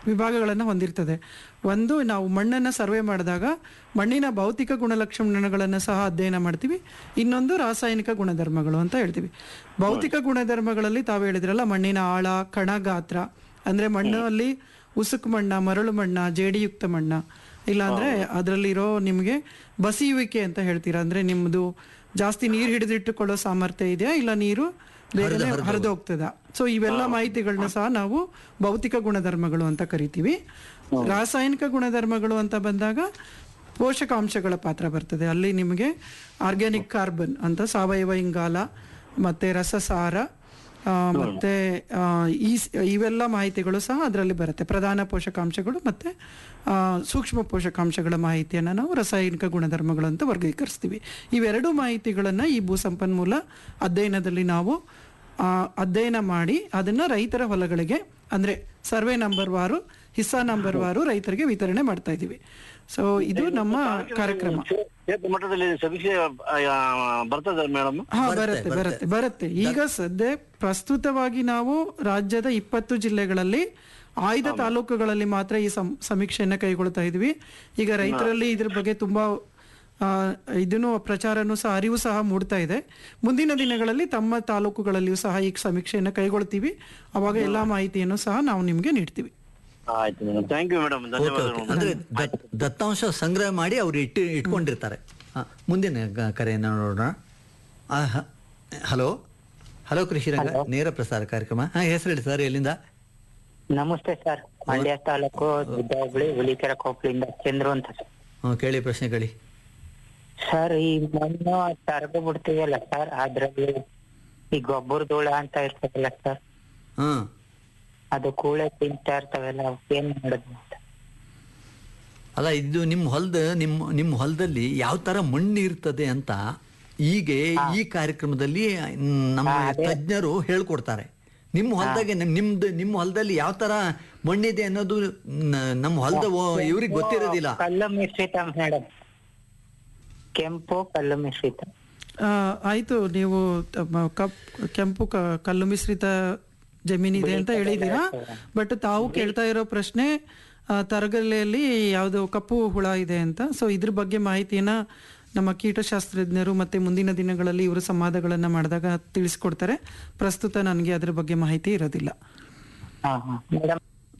Speaker 7: ವಿಭಾಗಗಳನ್ನು ಹೊಂದಿರ್ತದೆ ಒಂದು ನಾವು ಮಣ್ಣನ್ನು ಸರ್ವೆ ಮಾಡಿದಾಗ ಮಣ್ಣಿನ ಭೌತಿಕ ಗುಣಲಕ್ಷಣಗಳನ್ನು ಸಹ ಅಧ್ಯಯನ ಮಾಡ್ತೀವಿ ಇನ್ನೊಂದು ರಾಸಾಯನಿಕ ಗುಣಧರ್ಮಗಳು ಅಂತ ಹೇಳ್ತೀವಿ ಭೌತಿಕ ಗುಣಧರ್ಮಗಳಲ್ಲಿ ತಾವು ಹೇಳಿದ್ರಲ್ಲ ಮಣ್ಣಿನ ಆಳ ಕಣ ಗಾತ್ರ ಅಂದರೆ ಮಣ್ಣಲ್ಲಿ ಉಸುಕು ಮಣ್ಣ ಮರಳು ಮಣ್ಣ ಜೇಡಿಯುಕ್ತ ಮಣ್ಣ ಇಲ್ಲಾಂದ್ರೆ ಅದರಲ್ಲಿರೋ ನಿಮಗೆ ಬಸಿಯುವಿಕೆ ಅಂತ ಹೇಳ್ತೀರಾ ಅಂದ್ರೆ ನಿಮ್ಮದು ಜಾಸ್ತಿ ನೀರು ಹಿಡಿದಿಟ್ಟುಕೊಳ್ಳೋ ಸಾಮರ್ಥ್ಯ ಇದೆಯಾ ಇಲ್ಲ ನೀರು ಬೇಗನೆ ಹರಿದು ಹೋಗ್ತದ ಸೊ ಇವೆಲ್ಲ ಮಾಹಿತಿಗಳನ್ನ ಸಹ ನಾವು ಭೌತಿಕ ಗುಣಧರ್ಮಗಳು ಅಂತ ಕರಿತೀವಿ ರಾಸಾಯನಿಕ ಗುಣಧರ್ಮಗಳು ಅಂತ ಬಂದಾಗ ಪೋಷಕಾಂಶಗಳ ಪಾತ್ರ ಬರ್ತದೆ ಅಲ್ಲಿ ನಿಮಗೆ ಆರ್ಗ್ಯಾನಿಕ್ ಕಾರ್ಬನ್ ಅಂತ ಸಾವಯವ ಇಂಗಾಲ ಮತ್ತೆ ರಸಸಾರ ಆ, ಮತ್ತೆ ಆ, ಈ ಸ್- ಇವೆಲ್ಲ ಮಾಹಿತಿಗಳು ಸಹ ಅದರಲ್ಲಿ ಬರುತ್ತೆ ಪ್ರಧಾನ ಪೋಷಕಾಂಶಗಳು ಮತ್ತೆ ಆ, ಸೂಕ್ಷ್ಮ ಪೋಷಕಾಂಶಗಳ ಮಾಹಿತಿಯನ್ನು ನಾವು ರಾಸಾಯನಿಕ ಗುಣಧರ್ಮಗಳು ಅಂತ ವರ್ಗೀಕರಿಸ್ತೀವಿ ಇವೆರಡು ಮಾಹಿತಿಗಳನ್ನು ಈ ಭೂ ಸಂಪನ್ಮೂಲ ಅಧ್ಯಯನದಲ್ಲಿ ನಾವು ಆ, ಅಧ್ಯಯನ ಮಾಡಿ ಅದನ್ನ ರೈತರ ಹೊಲಗಳಿಗೆ ಅಂದ್ರೆ ಸರ್ವೆ ನಂಬರ್ ವಾರು ಹಿಸ್ಸಾ ನಂಬರ್ ವಾರು ರೈತರಿಗೆ ವಿತರಣೆ ಮಾಡ್ತಾ ಇದ್ದೀವಿ ಸೊ ಇದು ನಮ್ಮ ಕಾರ್ಯಕ್ರಮ
Speaker 12: ಕ್ಷೇತ್ರ ಮಟ್ಟದಲ್ಲಿ ಸಮೀಕ್ಷೆ ಆ, ಬರ್ತದೆ ಮೇಡಮ್
Speaker 7: ಹಾ ಬರುತ್ತೆ ಬರುತ್ತೆ ಬರುತ್ತೆ ಈಗ ಸದ್ಯ ಪ್ರಸ್ತುತವಾಗಿ ನಾವು ರಾಜ್ಯದ ಇಪ್ಪತ್ತು ಜಿಲ್ಲೆಗಳಲ್ಲಿ ಆಯ್ದ ತಾಲೂಕುಗಳಲ್ಲಿ ಮಾತ್ರ ಈ ಸಂ- ಸಮೀಕ್ಷೆಯನ್ನ ಕೈಗೊಳ್ತಾ ಇದ್ವಿ ಈಗ ರೈತರಲ್ಲಿ ಇದ್ರ ಬಗ್ಗೆ ತುಂಬಾ ಆ, ಇದನ್ನು ಪ್ರಚಾರನೂ ಸಹ ಅರಿವು ಸಹ ಮೂಡ್ತಾ ಇದೆ ಮುಂದಿನ ದಿನಗಳಲ್ಲಿ ತಮ್ಮ ತಾಲೂಕುಗಳಲ್ಲಿಯೂ ಸಹ ಈ ಸಮೀಕ್ಷೆಯನ್ನ ಕೈಗೊಳ್ತೀವಿ ಅವಾಗ ಎಲ್ಲಾ ಮಾಹಿತಿಯನ್ನು ಸಹ ನಾವು ನಿಮ್ಗೆ ನೀಡ್ತೀವಿ
Speaker 12: ಆಯ್ತು madam thank you madam
Speaker 6: okay
Speaker 12: ಧನ್ಯವಾದಗಳು
Speaker 6: ಓಕೆ ಅಂದ್ರೆ ದತ್- ದತ್ತಾಂಶ ಸಂಗ್ರಹ ಮಾಡಿ ಅವ್ರು ಇಟ್ಟು ಇಟ್ಕೊಂಡಿರ್ತಾರೆ ಆ, ಮುಂದಿನ ಗ- ಕರೆಯನ್ನು ನೋಡೋಣ ಆ, ಹ- ಹಲೋ ಹಲೋ ಕೃಷಿ ರಂಗ ನೇರ ಪ್ರಸಾರ ಕಾರ್ಯಕ್ರಮ ಹಾ ಹೆಸರು ಹೇಳಿ ಸರ್ ಎಲ್ಲಿಂದ
Speaker 13: ನಮಸ್ತೆ ಸರ್ ಮಂಡ್ಯ ತಾಲೂಕು ದುಡ್ಡ ಹುಬ್ಳಿ ಹುಲಿಕೆರೆ ಕೊಪ್ಪಳಿಂದ ಚಂದ್ರು ಅಂತ ಸರ್.
Speaker 6: ಹ್ಮ್, ಕೇಳಿ ಪ್ರಶ್ನೆ ಕೇಳಿ
Speaker 13: ಸರ್ ಈ ಮಣ್ಣು ತರಗು ಬಿಡ್ತೀವಲ್ಲ ಸರ್ ಅದ್ರಲ್ಲಿ ಈ ಗೊಬ್ಬರ ಧೂಳ ಅಂತ ಇರ್ತದಲ್ಲ ಸರ್
Speaker 6: ಹ್ಮ್
Speaker 13: ಅದು ಕೂಳೆ ತಿಂತಾ ಇರ್ತಾವಲ್ಲ ಅವಕ್ಕೆ ಏನ್ ಮಾಡೋದು ಅಂತ
Speaker 6: ಅಲ್ಲ ಇದು ನಿಮ್ಮ ಹೊಲದ ನಿಮ್ಮ ನಿಮ್ಮ ಹೊಲದಲ್ಲಿ ಯಾವ ತರ ಮಣ್ಣು ಇರ್ತದೆ ಅಂತ ಈಗ ಈ ಕಾರ್ಯಕ್ರಮದಲ್ಲಿ ಮ್, ನಮ್ಮ ತಜ್ಞರು ಹೇಳ್ಕೊಡ್ತಾರೆ ನಿಮ್ಮ ಹೊಲದಾಗೆ ನಿಮ್- ನಿಮ್ದು ನಿಮ್ಮ ಹೊಲದಲ್ಲಿ ಯಾವ ತರ ಮಣ್ಣಿದೆ ಅನ್ನೋದು ನ- ನಮ್ಮ ಹೊಲದ ಇವ್ರಿಗೆ ಗೊತ್ತಿರೋದಿಲ್ಲ
Speaker 13: ಕಲ್ಲು ಮಿಶ್ರಿತ ಮೇಡಮ್ ಕೆಂಪು ಕಲ್ಲು ಮಿಶ್ರಿತ
Speaker 7: ಆ, ಆಯ್ತು ನೀವು ತಮ್ಮ ಕಪ್ ಕೆಂಪು ಕ- ಕಲ್ಲು ಮಿಶ್ರಿತ ಜಮೀನಿದೆ ಅಂತ ಹೇಳಿದ್ದೀರಾ ಬಟ್ ತಾವು ಕೇಳ್ತಾ ಇರೋ ಪ್ರಶ್ನೆ ಆ, ತರಗಲೆಯಲ್ಲಿ ಯಾವುದು ಕಪ್ಪು ಹುಳ ಇದೆ ಅಂತ ಸೊ ಇದ್ರ ಬಗ್ಗೆ ಮಾಹಿತಿಯನ್ನ ನಮ್ಮ ಕೀಟಶಾಸ್ತ್ರಜ್ಞರು ಮತ್ತೆ ಮುಂದಿನ ದಿನಗಳಲ್ಲಿ ಇವರು ಸಂವಾದಗಳನ್ನ ಮಾಡಿದಾಗ ತಿಳಿಸ್ಕೊಡ್ತಾರೆ ಪ್ರಸ್ತುತ ನನಗೆ ಅದ್ರ ಬಗ್ಗೆ ಮಾಹಿತಿ ಇರೋದಿಲ್ಲ
Speaker 13: ಹಾ ಹಾ ಮೇಡಮ್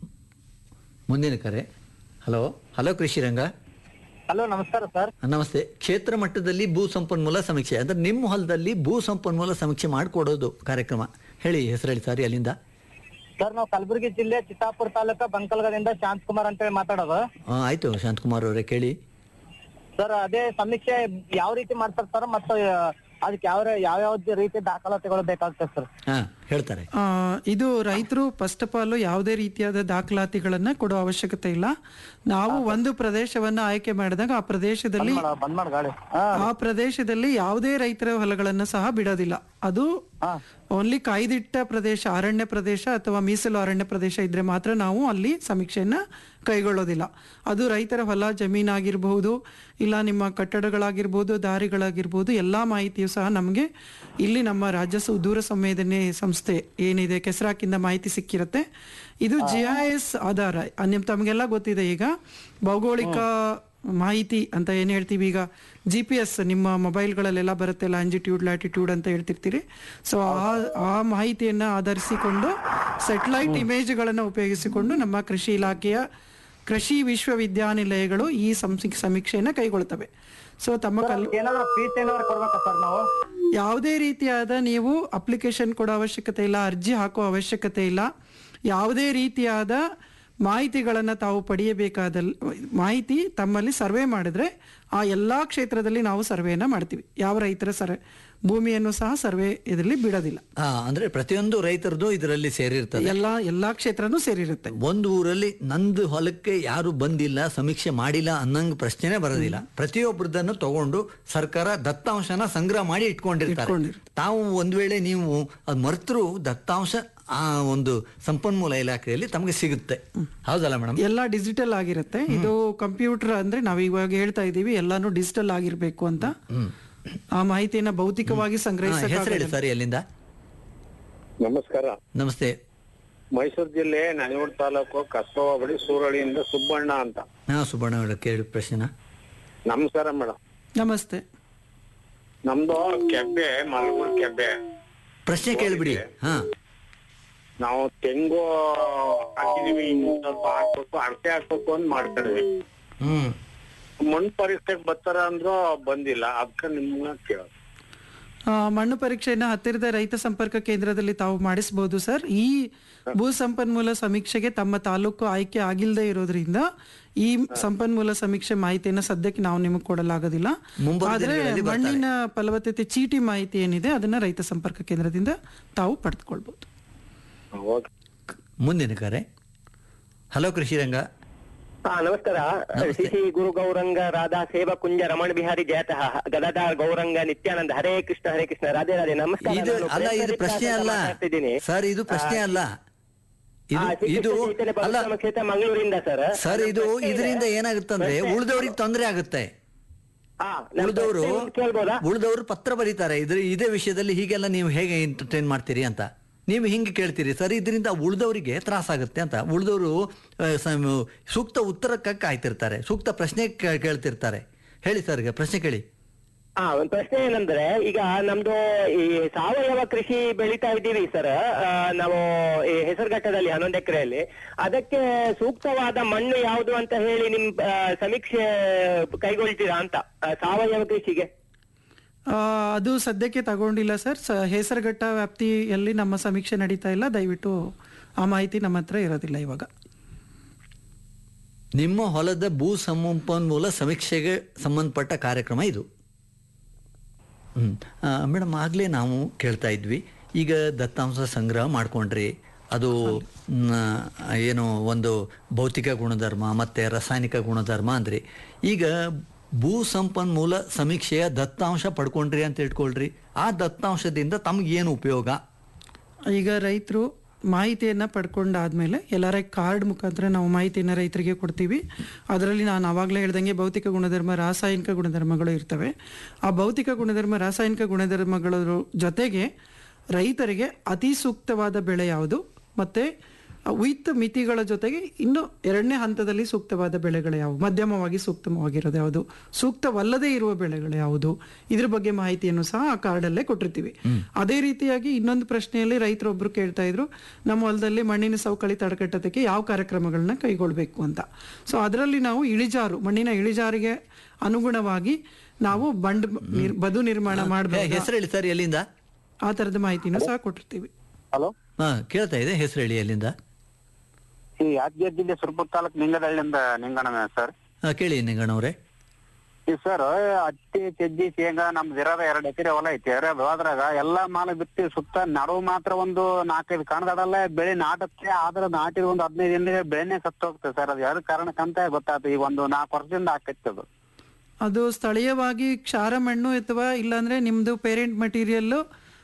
Speaker 6: ಮುಂದಿನ ಕರೆ ಹಲೋ ಹಲೋ ಕೃಷಿ ರಂಗ
Speaker 14: ಹಲೋ ನಮಸ್ಕಾರ ಸರ್
Speaker 6: ನಮಸ್ತೆ ಕ್ಷೇತ್ರ ಮಟ್ಟದಲ್ಲಿ ಭೂ ಸಂಪನ್ಮೂಲ ಸಮೀಕ್ಷೆ ಅಂದ್ರೆ ನಿಮ್ಮ ಹೊಲದಲ್ಲಿ ಭೂ ಸಂಪನ್ಮೂಲ ಸಮೀಕ್ಷೆ ಮಾಡಿಕೊಡೋದು ಕಾರ್ಯಕ್ರಮ ಹೇಳಿ ಹೆಸರು ಹೇಳಿ ಸಾರಿ ಅಲ್ಲಿಂದ
Speaker 14: ಸರ್ ನಾವು ಕಲಬುರಗಿ ಜಿಲ್ಲೆ ಚಿತ್ತಾಪುರ ತಾಲೂಕ ಬಂಕಲ್ಗದಿಂದ ಶಾಂತ್ ಕುಮಾರ್ ಅಂತ ಹೇಳಿ ಮಾತಾಡೋದು
Speaker 6: ಆ, ಆಯ್ತು ಶಾಂತಕುಮಾರ್ ಅವರೇ ಕೇಳಿ
Speaker 14: ಸರ್ ಅದೇ ಸಮೀಕ್ಷೆ ಯಾವ ರೀತಿ ಮಾಡ್ತಾರೆ ಸರ್ ಮತ್ತು ಅದಕ್ಕೆ ಯಾವ ಯಾವ ಯಾವ ರೀತಿ ದಾಖಲಾತಿಗಳು ಬೇಕಾಗ್ತದೆ ಸರ್
Speaker 6: ಹಾ ಹೇಳ್ತಾರೆ
Speaker 7: ಆ, ಇದು ರೈತರು ಫಸ್ಟ್ ಆಫ್ ಆಲ್ ಯಾವುದೇ ರೀತಿಯಾದ ದಾಖಲಾತಿಗಳನ್ನ ಕೊಡೋ ಅವಶ್ಯಕತೆ ಇಲ್ಲ ನಾವು ಒಂದು ಪ್ರದೇಶವನ್ನ ಆಯ್ಕೆ ಮಾಡಿದಾಗ ಆ ಪ್ರದೇಶದಲ್ಲಿ
Speaker 14: ಬಂದ್ ಮಾಡ್ ಗಾಡಿ
Speaker 7: ಆ ಪ್ರದೇಶದಲ್ಲಿ ಯಾವುದೇ ರೈತರ ಹೊಲಗಳನ್ನ ಸಹ ಬಿಡೋದಿಲ್ಲ ಅದು ಓನ್ಲಿ ಕಾಯ್ದಿಟ್ಟ ಪ್ರದೇಶ ಅರಣ್ಯ ಪ್ರದೇಶ ಅಥವಾ ಮೀಸಲು ಅರಣ್ಯ ಪ್ರದೇಶ ಇದ್ರೆ ಮಾತ್ರ ನಾವು ಅಲ್ಲಿ ಸಮೀಕ್ಷೆಯನ್ನ ಕೈಗೊಳ್ಳೋದಿಲ್ಲ ಅದು ರೈತರ ಹೊಲ ಜಮೀನಾಗಿರ್ಬಹುದು ಇಲ್ಲ ನಿಮ್ಮ ಕಟ್ಟಡಗಳಾಗಿರ್ಬೋದು ದಾರಿಗಳಾಗಿರ್ಬೋದು ಎಲ್ಲಾ ಮಾಹಿತಿಯು ಸಹ ನಮಗೆ ಇಲ್ಲಿ ನಮ್ಮ ರಾಜ್ಯ ಸುದೂರ ಸಂವೇದನೆ ಸಂಸ್ಥೆ ಏನಿದೆ ಕೆಸರಾಕಿಂದ ಮಾಹಿತಿ ಸಿಕ್ಕಿರುತ್ತೆ ಇದು ಜಿ ಐ ಎಸ್ ಆಧಾರ ಆ, ನಿಮ್ ತಮಗೆಲ್ಲ ಗೊತ್ತಿದೆ ಈಗ ಭೌಗೋಳಿಕ ಮಾಹಿತಿ ಅಂತ ಏನ್ ಹೇಳ್ತೀವಿ ಈಗ ಜಿ ಪಿ ಎಸ್ ನಿಮ್ಮ ಮೊಬೈಲ್ಗಳಲ್ಲೆಲ್ಲ ಬರುತ್ತೆ ಲ್ಯಾಂಜಿಟ್ಯೂಡ್ ಲ್ಯಾಟಿಟ್ಯೂಡ್ ಅಂತ ಹೇಳ್ತಿರ್ತೀರಿ ಸೊ ಆ ಆ ಮಾಹಿತಿಯನ್ನ ಆಧರಿಸಿಕೊಂಡು ಸೆಟಲೈಟ್ ಇಮೇಜ್ಗಳನ್ನು ಉಪಯೋಗಿಸಿಕೊಂಡು ನಮ್ಮ ಕೃಷಿ ಇಲಾಖೆಯ ಕೃಷಿ ವಿಶ್ವವಿದ್ಯಾನಿಲಯಗಳು ಈ ಸಂಸಿ- ಸಮೀಕ್ಷೆಯನ್ನ ಕೈಗೊಳ್ತವೆ ಸೊ ತಮ್ಮ ಕಲ್
Speaker 14: ಏನಾದ್ರು ಫೀಸ್ ಏನಾದ್ರು ಕೊಡ್ಬೇಕಾ ಸರ್ ನಾವು
Speaker 7: ಯಾವುದೇ ರೀತಿಯಾದ ನೀವು ಅಪ್ಲಿಕೇಶನ್ ಕೊಡೋ ಅವಶ್ಯಕತೆ ಇಲ್ಲ ಅರ್ಜಿ ಹಾಕೋ ಅವಶ್ಯಕತೆ ಇಲ್ಲ ಯಾವುದೇ ರೀತಿಯಾದ ಮಾಹಿತಿಗಳನ್ನು ತಾವು ಪಡೆಯಬೇಕಾದ ಮಾಹಿತಿ ತಮ್ಮಲ್ಲಿ ಸರ್ವೆ ಮಾಡಿದ್ರೆ ಆ ಎಲ್ಲಾ ಕ್ಷೇತ್ರದಲ್ಲಿ ನಾವು ಸರ್ವೆಯನ್ನ ಮಾಡ್ತೀವಿ ಯಾವ ರೈತರ ಸರ್ವೆ ಭೂಮಿಯನ್ನು ಸಹ ಸರ್ವೆ ಇದರಲ್ಲಿ ಬಿಡೋದಿಲ್ಲ
Speaker 6: ಆ, ಅಂದ್ರೆ ಪ್ರತಿಯೊಂದು ರೈತರದು ಇದರಲ್ಲಿ ಸೇರಿರ್ತದೆ
Speaker 7: ಎಲ್ಲಾ ಎಲ್ಲಾ ಕ್ಷೇತ್ರನೂ ಸೇರಿರುತ್ತೆ
Speaker 6: ಒಂದು ಊರಲ್ಲಿ ನಂದು ಹೊಲಕ್ಕೆ ಯಾರು ಬಂದಿಲ್ಲ ಸಮೀಕ್ಷೆ ಮಾಡಿಲ್ಲ ಅನ್ನಂಗ್ ಪ್ರಶ್ನೆನೇ ಬರೋದಿಲ್ಲ ಪ್ರತಿಯೊಬ್ಬರದನ್ನು ತಗೊಂಡು ಸರ್ಕಾರ ದತ್ತಾಂಶನ ಸಂಗ್ರಹ ಮಾಡಿ ಇಟ್ಕೊಂಡಿರ್ತಾರೆ ತಾವು ಒಂದ್ ವೇಳೆ ನೀವು ಅದ್ ಮರ್ತರು ದತ್ತಾಂಶ ಆ ಒಂದು ಸಂಪನ್ಮೂಲ ಇಲಾಖೆಯಲ್ಲಿ ತಮಗೆ ಸಿಗುತ್ತೆ ಹೌದಲ್ಲ ಮೇಡಮ್
Speaker 7: ಎಲ್ಲ ಡಿಜಿಟಲ್ ಆಗಿರುತ್ತೆ ಇದು ಕಂಪ್ಯೂಟರ್ ಅಂದ್ರೆ ನಾವ್ ಇವಾಗ ಹೇಳ್ತಾ ಇದೀವಿ ಎಲ್ಲಾನು ಡಿಜಿಟಲ್ ಆಗಿರ್ಬೇಕು ಅಂತ ಆ ಮಾಹಿತಿಯನ್ನ ಭೌತಿಕವಾಗಿ
Speaker 6: ಹೆಸರು ಹೇಳಿ
Speaker 7: ಸಂಗ್ರಹಿಸ
Speaker 6: ಸರಿ ಅಲ್ಲಿಂದ
Speaker 15: ನಮಸ್ಕಾರ
Speaker 6: ನಮಸ್ತೆ
Speaker 12: ಮೈಸೂರು ಜಿಲ್ಲೆ ನನೆಯೂರು ತಾಲೂಕು ಕಸ್ತವ ಬಳಿ ಸೂರಳಿಯಿಂದ ಸುಬ್ಬಣ್ಣ ಅಂತ
Speaker 6: ಹಾ ಸುಬ್ಬಣ್ಣ ಅವರ ಕೇಳಿ ಪ್ರಶ್ನೆನ
Speaker 12: ನಮಸ್ಕಾರ ಮೇಡಮ್
Speaker 7: ನಮಸ್ತೆ
Speaker 12: ನಮ್ದು ಕೆಬ್ಬೆ ಮಲಗೂರ್ ಕೆಬ್ಬೆ
Speaker 6: ಪ್ರಶ್ನೆ ಕೇಳಿಬಿಡಿ ಹಾ
Speaker 12: ನಾವು ತೆಂಗು ಹಾಕಿದೀವಿ ಇನ್ನು ಸ್ವಲ್ಪ ಹಾಕ್ಬೇಕು ಅಳತೆ ಹಾಕ್ಬೇಕು ಅಂತ ಮಾಡ್ತಾ ಇದೀವಿ
Speaker 6: ಹ್ಮ್
Speaker 12: ಮಣ್ಣು ಪರೀಕ್ಷೆಗೆ ಬರ್ತಾರ ಅಂದ್ರು ಬಂದಿಲ್ಲ ಅದಕ್ಕೆ ನಿಮ್ನ ಕೇಳ
Speaker 7: ಆ, ಮಣ್ಣು ಪರೀಕ್ಷೆಯನ್ನ ಹತ್ತಿರದ ರೈತ ಸಂಪರ್ಕ ಕೇಂದ್ರದಲ್ಲಿ ತಾವು ಮಾಡಿಸಬಹುದು ಸರ್ ಈ ಭೂ ಸಂಪನ್ಮೂಲ ಸಮೀಕ್ಷೆಗೆ ತಮ್ಮ ತಾಲೂಕು ಆಯ್ಕೆ ಆಗಿಲ್ಲದೆ ಇರೋದ್ರಿಂದ ಈ ಸಂಪನ್ಮೂಲ ಸಮೀಕ್ಷೆ ಮಾಹಿತಿಯನ್ನ ಸದ್ಯಕ್ಕೆ ನಾವು ನಿಮಗೆ ಕೊಡಲಾಗೋದಿಲ್ಲ
Speaker 6: ಮುಂಬರುವ
Speaker 7: ಆದ್ರೆ
Speaker 6: ದಿನಗಳಲ್ಲಿ ಬರ್ತಾರೆ.
Speaker 7: ಮಣ್ಣಿನ ಫಲವತ್ತತೆ ಚೀಟಿ ಮಾಹಿತಿ ಏನಿದೆ ಅದನ್ನ ರೈತ ಸಂಪರ್ಕ ಕೇಂದ್ರದಿಂದ ತಾವು ಪಡೆದುಕೊಳ್ಬಹುದು
Speaker 6: ಮುಂದಿನ ಕರೆ ಹಲೋ ಕೃಷಿ ರಂಗ
Speaker 15: ಹಾ ನಮಸ್ಕಾರ ಶ್ರೀ ಶ್ರೀ ಗುರು ಗೌರಂಗ ರಾಧಾ ಸೇವಾ ಕುಂಜ ರಮಣ ಬಿಹಾರಿ ಜಯತಃ ಗದಾಧಾರ್ ಗೌರಂಗ ನಿತ್ಯಾನಂದ ಹರೇ ಕೃಷ್ಣ ಹರೇ ಕೃಷ್ಣ ರಾಧೆ ರಾಧೆ ನಮಸ್ಕಾರ
Speaker 6: ಇದು
Speaker 15: ನಾನು
Speaker 6: ಅಲ್ಲ ಇದು
Speaker 15: ಪ್ರೇಮದೀಪ
Speaker 6: ಪ್ರಶ್ನೆ
Speaker 15: ಅಂತ
Speaker 6: ಅಲ್ಲ
Speaker 15: ಮಾತಾಡ್ತಿದ್ದೀನಿ.
Speaker 6: ಸರ್ ಇದು ಪ್ರಶ್ನೆ
Speaker 15: ಆ,
Speaker 6: ಅಲ್ಲ ಇದು
Speaker 15: ಆ, ಶ್ರೀ
Speaker 6: ಇದು
Speaker 15: ಕೃಷ್ಣ ಚೈತನ್ಯ
Speaker 6: ಅಲ್ಲ
Speaker 15: ಪರಶುರಾಮ ಕ್ಷೇತ್ರ ಮಂಗಳೂರಿಂದ ಸರ್
Speaker 6: ಸರ್ ಇದು
Speaker 15: ಪ್ರಶ್ನೆ ಇದೆ.
Speaker 6: ಇದರಿಂದ ಏನಾಗುತ್ತಂದ್ರೆ
Speaker 15: ಪ್ರಶ್ನೆ-
Speaker 6: ಉಳಿದವ್ರಿಗೆ ತೊಂದರೆ ಆಗುತ್ತೆ
Speaker 15: ಹಾ, ನನ್ನ
Speaker 6: ಉಳಿದವರು
Speaker 15: ಪ್ರಶ್ನೆ ಒಂದು ಕೇಳ್ಬೋದಾ
Speaker 6: ಉಳಿದವರು ಪತ್ರ ಬರೀತಾರೆ ಇದ್ರ ಇದೇ ವಿಷಯದಲ್ಲಿ ಹೀಗೆಲ್ಲ ನೀವು ಹೇಗೆ ಎಂಟರ್ಟೈನ್ ಮಾಡ್ತೀರಿ ಅಂತ ನೀವು ಹಿಂಗೆ ಕೇಳ್ತೀರಿ ಸರ್ ಇದರಿಂದ ಉಳಿದವರಿಗೆ ತ್ರಾಸಾಗುತ್ತೆ ಅಂತ ಉಳಿದವರು ಸೂಕ್ತ ಉತ್ತರಕ್ಕೆ ಕಾಯ್ತಿರ್ತಾರೆ ಸೂಕ್ತ ಪ್ರಶ್ನೆ ಕೇ- ಕೇಳ್ತಿರ್ತಾರೆ ಹೇಳಿ ಸರ್ ಈಗ ಪ್ರಶ್ನೆ ಕೇಳಿ
Speaker 15: ಹಾ ಒಂದ್ ಪ್ರಶ್ನೆ ಏನಂದ್ರೆ ಈಗ ನಮ್ದು ಈ ಸಾವಯವ ಕೃಷಿ ಬೆಳಿತಾ ಇದ್ದೀವಿ ಸರ್ ನಾವು ಈ ಹೆಸರುಘಟ್ಟದಲ್ಲಿ ಹನ್ನೊಂದು ಎಕರೆಯಲ್ಲಿ ಅದಕ್ಕೆ ಸೂಕ್ತವಾದ ಮಣ್ಣು ಯಾವುದು ಅಂತ ಹೇಳಿ ನಿಮ್ ಆ, ಸಮೀಕ್ಷೆ ಕೈಗೊಳ್ತೀರಾ ಅಂತ ಆ, ಸಾವಯವ ಕೃಷಿಗೆ
Speaker 7: ಆ, ಅದು ಸದ್ಯಕ್ಕೆ ತಗೊಂಡಿಲ್ಲ ಸರ್ ಸ- ಹೆಸರುಘಟ್ಟ ವ್ಯಾಪ್ತಿಯಲ್ಲಿ ನಮ್ಮ ಸಮೀಕ್ಷೆ ನಡೀತಾ ಇಲ್ಲ ದಯವಿಟ್ಟು ಆ ಮಾಹಿತಿ ನಮ್ಮ ಹತ್ರ ಇರೋದಿಲ್ಲ ಇವಾಗ
Speaker 6: ನಿಮ್ಮ ಹೊಲದ ಭೂ ಸಂಪನ್ಮೂಲ ಸಮೀಕ್ಷೆಗೆ ಸಂಬಂಧಪಟ್ಟ ಕಾರ್ಯಕ್ರಮ ಇದು ಹ್ಮ್ ಮೇಡಮ್ ಆಗಲೇ ನಾವು ಕೇಳ್ತಾ ಇದ್ವಿ ಈಗ ದತ್ತಾಂಶ ಸಂಗ್ರಹ ಮಾಡ್ಕೊಂಡ್ರಿ ಅದು ಮ್, ಏನು ಒಂದು ಭೌತಿಕ ಗುಣಧರ್ಮ ಮತ್ತು ರಾಸಾಯನಿಕ ಗುಣಧರ್ಮ ಅಂದ್ರಿ ಈಗ ಭೂ ಸಂಪನ್ಮೂಲ ಸಮೀಕ್ಷೆಯ ದತ್ತಾಂಶ ಪಡ್ಕೊಂಡ್ರಿ ಅಂತ ಇಟ್ಕೊಳ್ರಿ ಆ ದತ್ತಾಂಶದಿಂದ ತಮಗೇನು ಉಪಯೋಗ
Speaker 7: ಈಗ ರೈತರು ಮಾಹಿತಿಯನ್ನ ಪಡ್ಕೊಂಡಾದ್ಮೇಲೆ ಎಲ್ಲರ ಕಾರ್ಡ್ ಮುಖಾಂತರ ನಾವು ಮಾಹಿತಿಯನ್ನ ರೈತರಿಗೆ ಕೊಡ್ತೀವಿ ಅದರಲ್ಲಿ ನಾನು ಆವಾಗಲೇ ಹೇಳ್ದಂಗೆ ಭೌತಿಕ ಗುಣಧರ್ಮ ರಾಸಾಯನಿಕ ಗುಣಧರ್ಮಗಳು ಇರ್ತವೆ ಆ ಭೌತಿಕ ಗುಣಧರ್ಮ ರಾಸಾಯನಿಕ ಗುಣಧರ್ಮಗಳ ಜೊತೆಗೆ ರೈತರಿಗೆ ಅತಿ ಸೂಕ್ತವಾದ ಬೆಳೆ ಯಾವುದು ಮತ್ತೆ ವಿತ್ ಮಿತಿಗಳ ಜೊತೆಗೆ ಇನ್ನು ಎರಡನೇ ಹಂತದಲ್ಲಿ ಸೂಕ್ತವಾದ ಬೆಳೆಗಳು ಯಾವುವು ಮಧ್ಯಮವಾಗಿ ಸೂಕ್ತವಾಗಿರೋದು ಯಾವುದು ಸೂಕ್ತವಲ್ಲದೆ ಇರುವ ಬೆಳೆಗಳು ಯಾವುದು ಇದ್ರ ಬಗ್ಗೆ ಮಾಹಿತಿಯನ್ನು ಸಹ ಆ ಕಾರ್ಡಲ್ಲೇ ಕೊಟ್ಟಿರ್ತೀವಿ ಅದೇ ರೀತಿಯಾಗಿ ಇನ್ನೊಂದು ಪ್ರಶ್ನೆಯಲ್ಲಿ ರೈತರೊಬ್ರು ಕೇಳ್ತಾ ಇದ್ರು ನಮ್ಮ ಹೊಲದಲ್ಲಿ ಮಣ್ಣಿನ ಸವಕಳಿ ತಡೆಗಟ್ಟೋದಕ್ಕೆ ಯಾವ ಕಾರ್ಯಕ್ರಮಗಳನ್ನ ಕೈಗೊಳ್ಬೇಕು ಅಂತ ಸೊ ಅದರಲ್ಲಿ ನಾವು ಇಳಿಜಾರು ಮಣ್ಣಿನ ಇಳಿಜಾರಿಗೆ ಅನುಗುಣವಾಗಿ ನಾವು ಬಂಡ್ ನಿರ್- ಬದು ನಿರ್ಮಾಣ ಮಾಡಬೇಕು
Speaker 6: ಹೆಸರು ಹೇಳಿ ಸರ್ ಎಲ್ಲಿಂದ
Speaker 7: ಆ ತರದ ಮಾಹಿತಿನೂ ಸಹ ಕೊಟ್ಟಿರ್ತೀವಿ
Speaker 12: ಹಲೋ
Speaker 6: ಹಾ ಕೇಳ್ತಾ ಇದೆ ಹೆಸರು ಹೇಳಿ ಎಲ್ಲಿಂದ
Speaker 12: ಈ ಯಾದಗಿರಿ ಜಿಲ್ಲೆ ಸುರಪುರ ತಾಲೂಕು ನಿಂಗದಹಳ್ಳಿಯಿಂದ ನಿಂಗಣ್ಣ ಸರ್
Speaker 6: ಹಾ, ಕೇಳಿ ನಿಂಗಣ್ಣವ್ರೆ
Speaker 12: ಈ ಸರ್ ಹತ್ತಿ ಸಜ್ಜಿ ಶೇಂಗಾ ನಮ್ದು ಇರೋದ ಎರಡ್ ಎಕರೆ ಹೊಲ ಐತಿ ಅದು ಅದ್ರಾಗ ಎಲ್ಲಾ ಮಾಲ ಬಿತ್ತಿ ಸುತ್ತ ನಡುವು ಮಾತ್ರ ಒಂದು ನಾಲ್ಕೈದು ಕಣದಡಲ್ಲ ಬೆಳೆ ನಾಟಕ್ಕೆ ಆದ್ರ ನಾಟಿದ ಒಂದು ಹದಿನೈದು ದಿನ ಬೆಳೆನೆ ಸತ್ತು ಹೋಗ್ತದೆ ಸರ್ ಅದು ಯಾವ್ದು ಕಾರಣಕ್ಕಂತ ಗೊತ್ತಾಯ್ತು ಈಗ ಒಂದು ನಾಲ್ಕು ವರ್ಷದಿಂದ ಆಕೈತಿ ಅದು
Speaker 7: ಅದು ಸ್ಥಳೀಯವಾಗಿ ಕ್ಷಾರ ಮಣ್ಣು ಅಥವಾ ಇಲ್ಲಾಂದ್ರೆ ನಿಮ್ದು ಪೇರೆಂಟ್ ಮಟೀರಿಯಲ್ಲು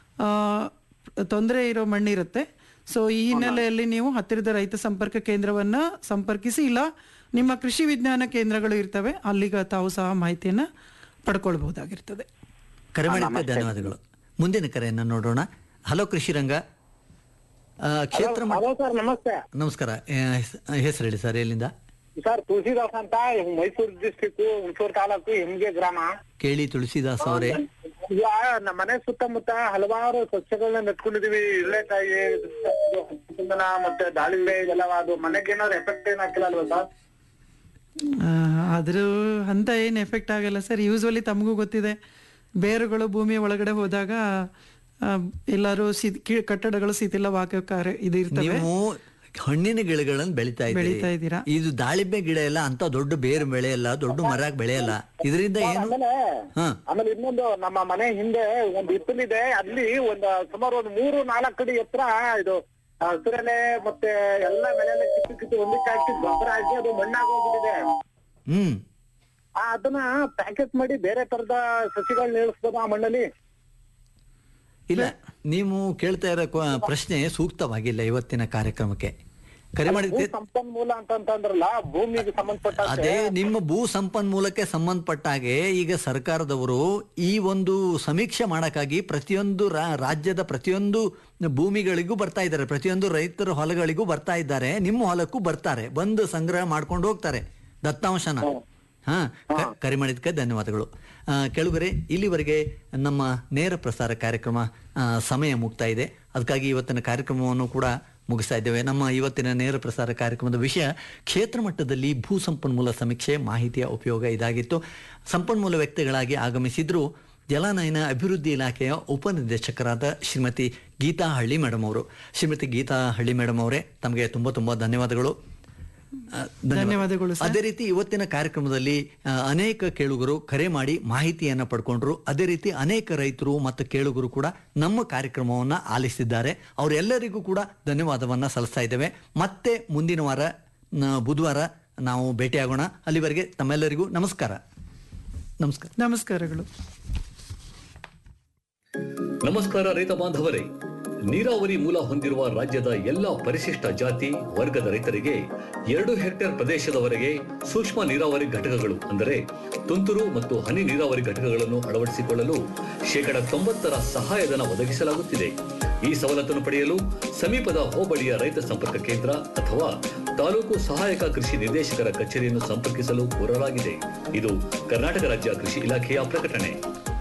Speaker 7: ತೊಂದರೆ ಇರೋ ಮಣ್ಣಿರುತ್ತೆ ಸೊ ಈ ಹಿನ್ನೆಲೆಯಲ್ಲಿ ನೀವು ಹತ್ತಿರದ ರೈತ ಸಂಪರ್ಕ ಕೇಂದ್ರವನ್ನ ಸಂಪರ್ಕಿಸಿ ಇಲ್ಲ ನಿಮ್ಮ ಕೃಷಿ ವಿಜ್ಞಾನ ಕೇಂದ್ರಗಳು ಇರ್ತವೆ ಅಲ್ಲಿಗ ತಾವು ಸಹ ಮಾಹಿತಿಯನ್ನ ಪಡ್ಕೊಳ್ಬಹುದಾಗಿರ್ತದೆ
Speaker 6: ಕರೆ ಮಾಡಿದ್ದಕ್ಕೆ ಧನ್ಯವಾದಗಳು ಮುಂದಿನ ಕರೆಯನ್ನು ನೋಡೋಣ ಹಲೋ ಕೃಷಿ ರಂಗ ಆ, ಕ್ಷೇತ್ರ ಮಟ್ಟ-
Speaker 12: ಹಲೋ ಸರ್ ನಮಸ್ತೆ
Speaker 6: ನಮಸ್ಕಾರ ಹೆಸರು ಹೇಳಿ ಸರ್ ಎಲ್ಲಿಂದ
Speaker 12: ಸರ್ ತುಳಸಿದಾಸ್ ಅಂತ ಮೈಸೂರು ಡಿಸ್ಟಿಕ್ ಹುಣಸೂರು ತಾಲೂಕು ಹೆಮ್ಗೆ ಗ್ರಾಮ
Speaker 6: ಕೇಳಿ ತುಳಸಿದಾಸ್ ಅವರೇ
Speaker 12: ಈಗ ನಮ್ಮ ಮನೆ ಸುತ್ತಮುತ್ತ ಹಲವಾರು ಸಸ್ಯಗಳನ್ನ ನೆಟ್ಕೊಂಡಿದೀವಿ ಇಳ್ಳೆಕಾಯಿ ಚಂದನ ಮತ್ತೆ ದಾಳಿಂಬೆ ಇದೆಲ್ಲ ಅದು ಮನೆಗೆ ಏನಾದ್ರು ಎಫೆಕ್ಟ್ ಏನ್ ಹಾಕಿಲ್ಲ ಅಲ್ವಾ ಸರ್
Speaker 7: ಆ, ಅದ್ರ ಅಂತ ಏನು ಎಫೆಕ್ಟ್ ಆಗಲ್ಲ ಸರ್ ಯೂಸ್ವಲಿ ತಮಗೂ ಗೊತ್ತಿದೆ ಬೇರುಗಳು ಭೂಮಿಯ ಒಳಗಡೆ ಹೋದಾಗ ಆ, ಎಲ್ಲರೂ ಸಿ ಕಿ- ಕಟ್ಟಡಗಳು ಶಿಥಿಲವಾಗೋ ಕಾರ್ಯ ಇದು ಇರ್ತವೆ
Speaker 6: ನೀವು ಹಣ್ಣಿನ ಗಿಡಗಳನ್ನು ಬೆಳಿತಾ
Speaker 7: ಬೆಳಿತಾ
Speaker 6: ಇದ್ದೀರಿ
Speaker 7: ಇದ್ದೀರಾ.
Speaker 6: ಇದು ದಾಳಿಂಬೆ ಗಿಡ ಎಲ್ಲ ಅಂತ ದೊಡ್ಡ ಬೇರು ಬೆಳೆಯಲ್ಲ ದೊಡ್ಡ ಮರ ಬೆಳೆಯಲ್ಲ ಇದರಿಂದ ಏನು
Speaker 12: ಆಮೇಲೆ
Speaker 6: ಹಾ
Speaker 12: ಆಮೇಲೆ ಇನ್ನೊಂದು ನಮ್ಮ ಮನೆ ಹಿಂದೆ ಒಂದು ಹಿತ್ತಲಿದೆ ಅಲ್ಲಿ ಒಂದು ಸುಮಾರು ಒಂದು ಮೂರು ನಾಲ್ಕು ಅಡಿ ಎತ್ತರ ಇದು ಹಸಿರೆಲೆ ಮತ್ತೆ ಎಲ್ಲ ಬೆಳೆಲ್ಲ ಕಿತ್ತು ಕಿತ್ತು ಒಂದಕ್ಕೆ ಹಾಕಿ ಗೊಬ್ಬರ ಹಾಕಿ ಅದು ಮಣ್ಣಾಗಿ ಹೋಗ್ಬಿಟ್ಟಿದೆ
Speaker 6: ಹ್ಮ್
Speaker 12: ಆ, ಅದನ್ನ ಪ್ಯಾಕೆಟ್ ಮಾಡಿ ಬೇರೆ ತರದ ಸಸಿಗಳನ್ನ ಇಳಿಸ್ಬೋದು ಆ ಮಣ್ಣಲ್ಲಿ
Speaker 6: ಇಲ್ಲ ನೀವು ಕೇಳ್ತಾ ಇರೋ ಕ್ವ- ಪ್ರಶ್ನೆ ಸೂಕ್ತವಾಗಿಲ್ಲ ಇವತ್ತಿನ ಕಾರ್ಯಕ್ರಮಕ್ಕೆ ಕರೆ ಮಾಡಿದ್ಕೆ
Speaker 14: ಭೂ ಸಂಪನ್ಮೂಲ ಅಂತಂತಂದ್ರಲ್ಲ ಭೂಮಿಗೆ ಸಂಬಂಧಪಟ್ಟ
Speaker 6: ಅದೇ ನಿಮ್ಮ ಭೂ ಸಂಪನ್ಮೂಲಕ್ಕೆ ಸಂಬಂಧಪಟ್ಟ ಹಾಗೆ ಈಗ ಸರ್ಕಾರದವರು ಈ ಒಂದು ಸಮೀಕ್ಷೆ ಮಾಡಕ್ಕಾಗಿ ಪ್ರತಿಯೊಂದು ರಾ- ರಾಜ್ಯದ ಪ್ರತಿಯೊಂದು ಭೂಮಿಗಳಿಗೂ ಬರ್ತಾ ಇದ್ದಾರೆ ಪ್ರತಿಯೊಂದು ರೈತರ ಹೊಲಗಳಿಗೂ ಬರ್ತಾ ಇದ್ದಾರೆ ನಿಮ್ಮ ಹೊಲಕ್ಕೂ ಬರ್ತಾರೆ ಬಂದು ಸಂಗ್ರಹ ಮಾಡ್ಕೊಂಡು ಹೋಗ್ತಾರೆ ದತ್ತಾಂಶನ ಹಾ ಕ- ಕರೆ ಮಾಡಿದ್ದಕ್ಕೆ ಧನ್ಯವಾದಗಳು ಆ, ಕೆಳಗರೆ ಇಲ್ಲಿವರೆಗೆ ನಮ್ಮ ನೇರ ಪ್ರಸಾರ ಕಾರ್ಯಕ್ರಮ ಆ, ಸಮಯ ಮುಗ್ತಾ ಇದೆ ಅದಕ್ಕಾಗಿ ಇವತ್ತಿನ ಕಾರ್ಯಕ್ರಮವನ್ನು ಕೂಡ ಮುಗಿಸ್ತಾ ಇದ್ದೇವೆ ನಮ್ಮ ಇವತ್ತಿನ ನೇರ ಪ್ರಸಾರ ಕಾರ್ಯಕ್ರಮದ ವಿಷಯ ಕ್ಷೇತ್ರ ಮಟ್ಟದಲ್ಲಿ ಭೂ ಸಂಪನ್ಮೂಲ ಸಮೀಕ್ಷೆ ಮಾಹಿತಿಯ ಉಪಯೋಗ ಇದಾಗಿತ್ತು ಸಂಪನ್ಮೂಲ ವ್ಯಕ್ತಿಗಳಾಗಿ ಆಗಮಿಸಿದ್ರು ಜಲಾನಯನ ಅಭಿವೃದ್ಧಿ ಇಲಾಖೆಯ ಉಪನಿರ್ದೇಶಕರಾದ ಶ್ರೀಮತಿ ಗೀತಾ ಹಳ್ಳಿ ಮೇಡಮ್ ಅವರು ಶ್ರೀಮತಿ ಗೀತಾ ಹಳ್ಳಿ ಮೇಡಮ್ ಅವರೇ ತಮಗೆ ತುಂಬ ತುಂಬ ಧನ್ಯವಾದಗಳು ಆ,
Speaker 7: ಧನ್ಯವಾದಗಳು ಸರ್.
Speaker 6: ಅದೇ ರೀತಿ ಇವತ್ತಿನ ಕಾರ್ಯಕ್ರಮದಲ್ಲಿ ಆ, ಅನೇಕ ಕೇಳುಗರು ಕರೆ ಮಾಡಿ ಮಾಹಿತಿಯನ್ನ ಪಡ್ಕೊಂಡ್ರು ಅದೇ ರೀತಿ ಅನೇಕ ರೈತರು ಮತ್ತು ಕೇಳುಗರು ಕೂಡ ನಮ್ಮ ಕಾರ್ಯಕ್ರಮವನ್ನ ಆಲಿಸಿದ್ದಾರೆ ಅವರೆಲ್ಲರಿಗೂ ಕೂಡ ಧನ್ಯವಾದವನ್ನ ಸಲ್ಲಿಸ್ತಾ ಇದ್ದೇವೆ ಮತ್ತೆ ಮುಂದಿನ ವಾರ ನ- ಬುಧವಾರ ನಾವು ಭೇಟಿಯಾಗೋಣ ಅಲ್ಲಿವರೆಗೆ ತಮ್ಮೆಲ್ಲರಿಗೂ ನಮಸ್ಕಾರ ನಮಸ್ಕಾರ
Speaker 7: ನಮಸ್ಕಾರಗಳು
Speaker 5: ನಮಸ್ಕಾರ ರೈತ ಬಾಂಧವರೇ ನೀರಾವರಿ ಮೂಲ ಹೊಂದಿರುವ ರಾಜ್ಯದ ಎಲ್ಲಾ ಪರಿಶಿಷ್ಟ ಜಾತಿ ವರ್ಗದ ರೈತರಿಗೆ ಎರಡು ಹೆಕ್ಟೇರ್ ಪ್ರದೇಶದವರೆಗೆ ಸೂಕ್ಷ್ಮ ನೀರಾವರಿ ಘಟಕಗಳು ಅಂದರೆ ತುಂತುರು ಮತ್ತು ಹನಿ ನೀರಾವರಿ ಘಟಕಗಳನ್ನು ಅಳವಡಿಸಿಕೊಳ್ಳಲು ಶೇಕಡ ತೊಂಬತ್ತರ ಸಹಾಯಧನ ಒದಗಿಸಲಾಗುತ್ತಿದೆ ಈ ಸವಲತ್ತನ್ನು ಪಡೆಯಲು ಸಮೀಪದ ಹೋಬಳಿಯ ರೈತ ಸಂಪರ್ಕ ಕೇಂದ್ರ ಅಥವಾ ತಾಲೂಕು ಸಹಾಯಕ ಕೃಷಿ ನಿರ್ದೇಶಕರ ಕಚೇರಿಯನ್ನು ಸಂಪರ್ಕಿಸಲು ಕೋರಲಾಗಿದೆ ಇದು ಕರ್ನಾಟಕ ರಾಜ್ಯ ಕೃಷಿ ಇಲಾಖೆಯ ಪ್ರಕಟಣೆ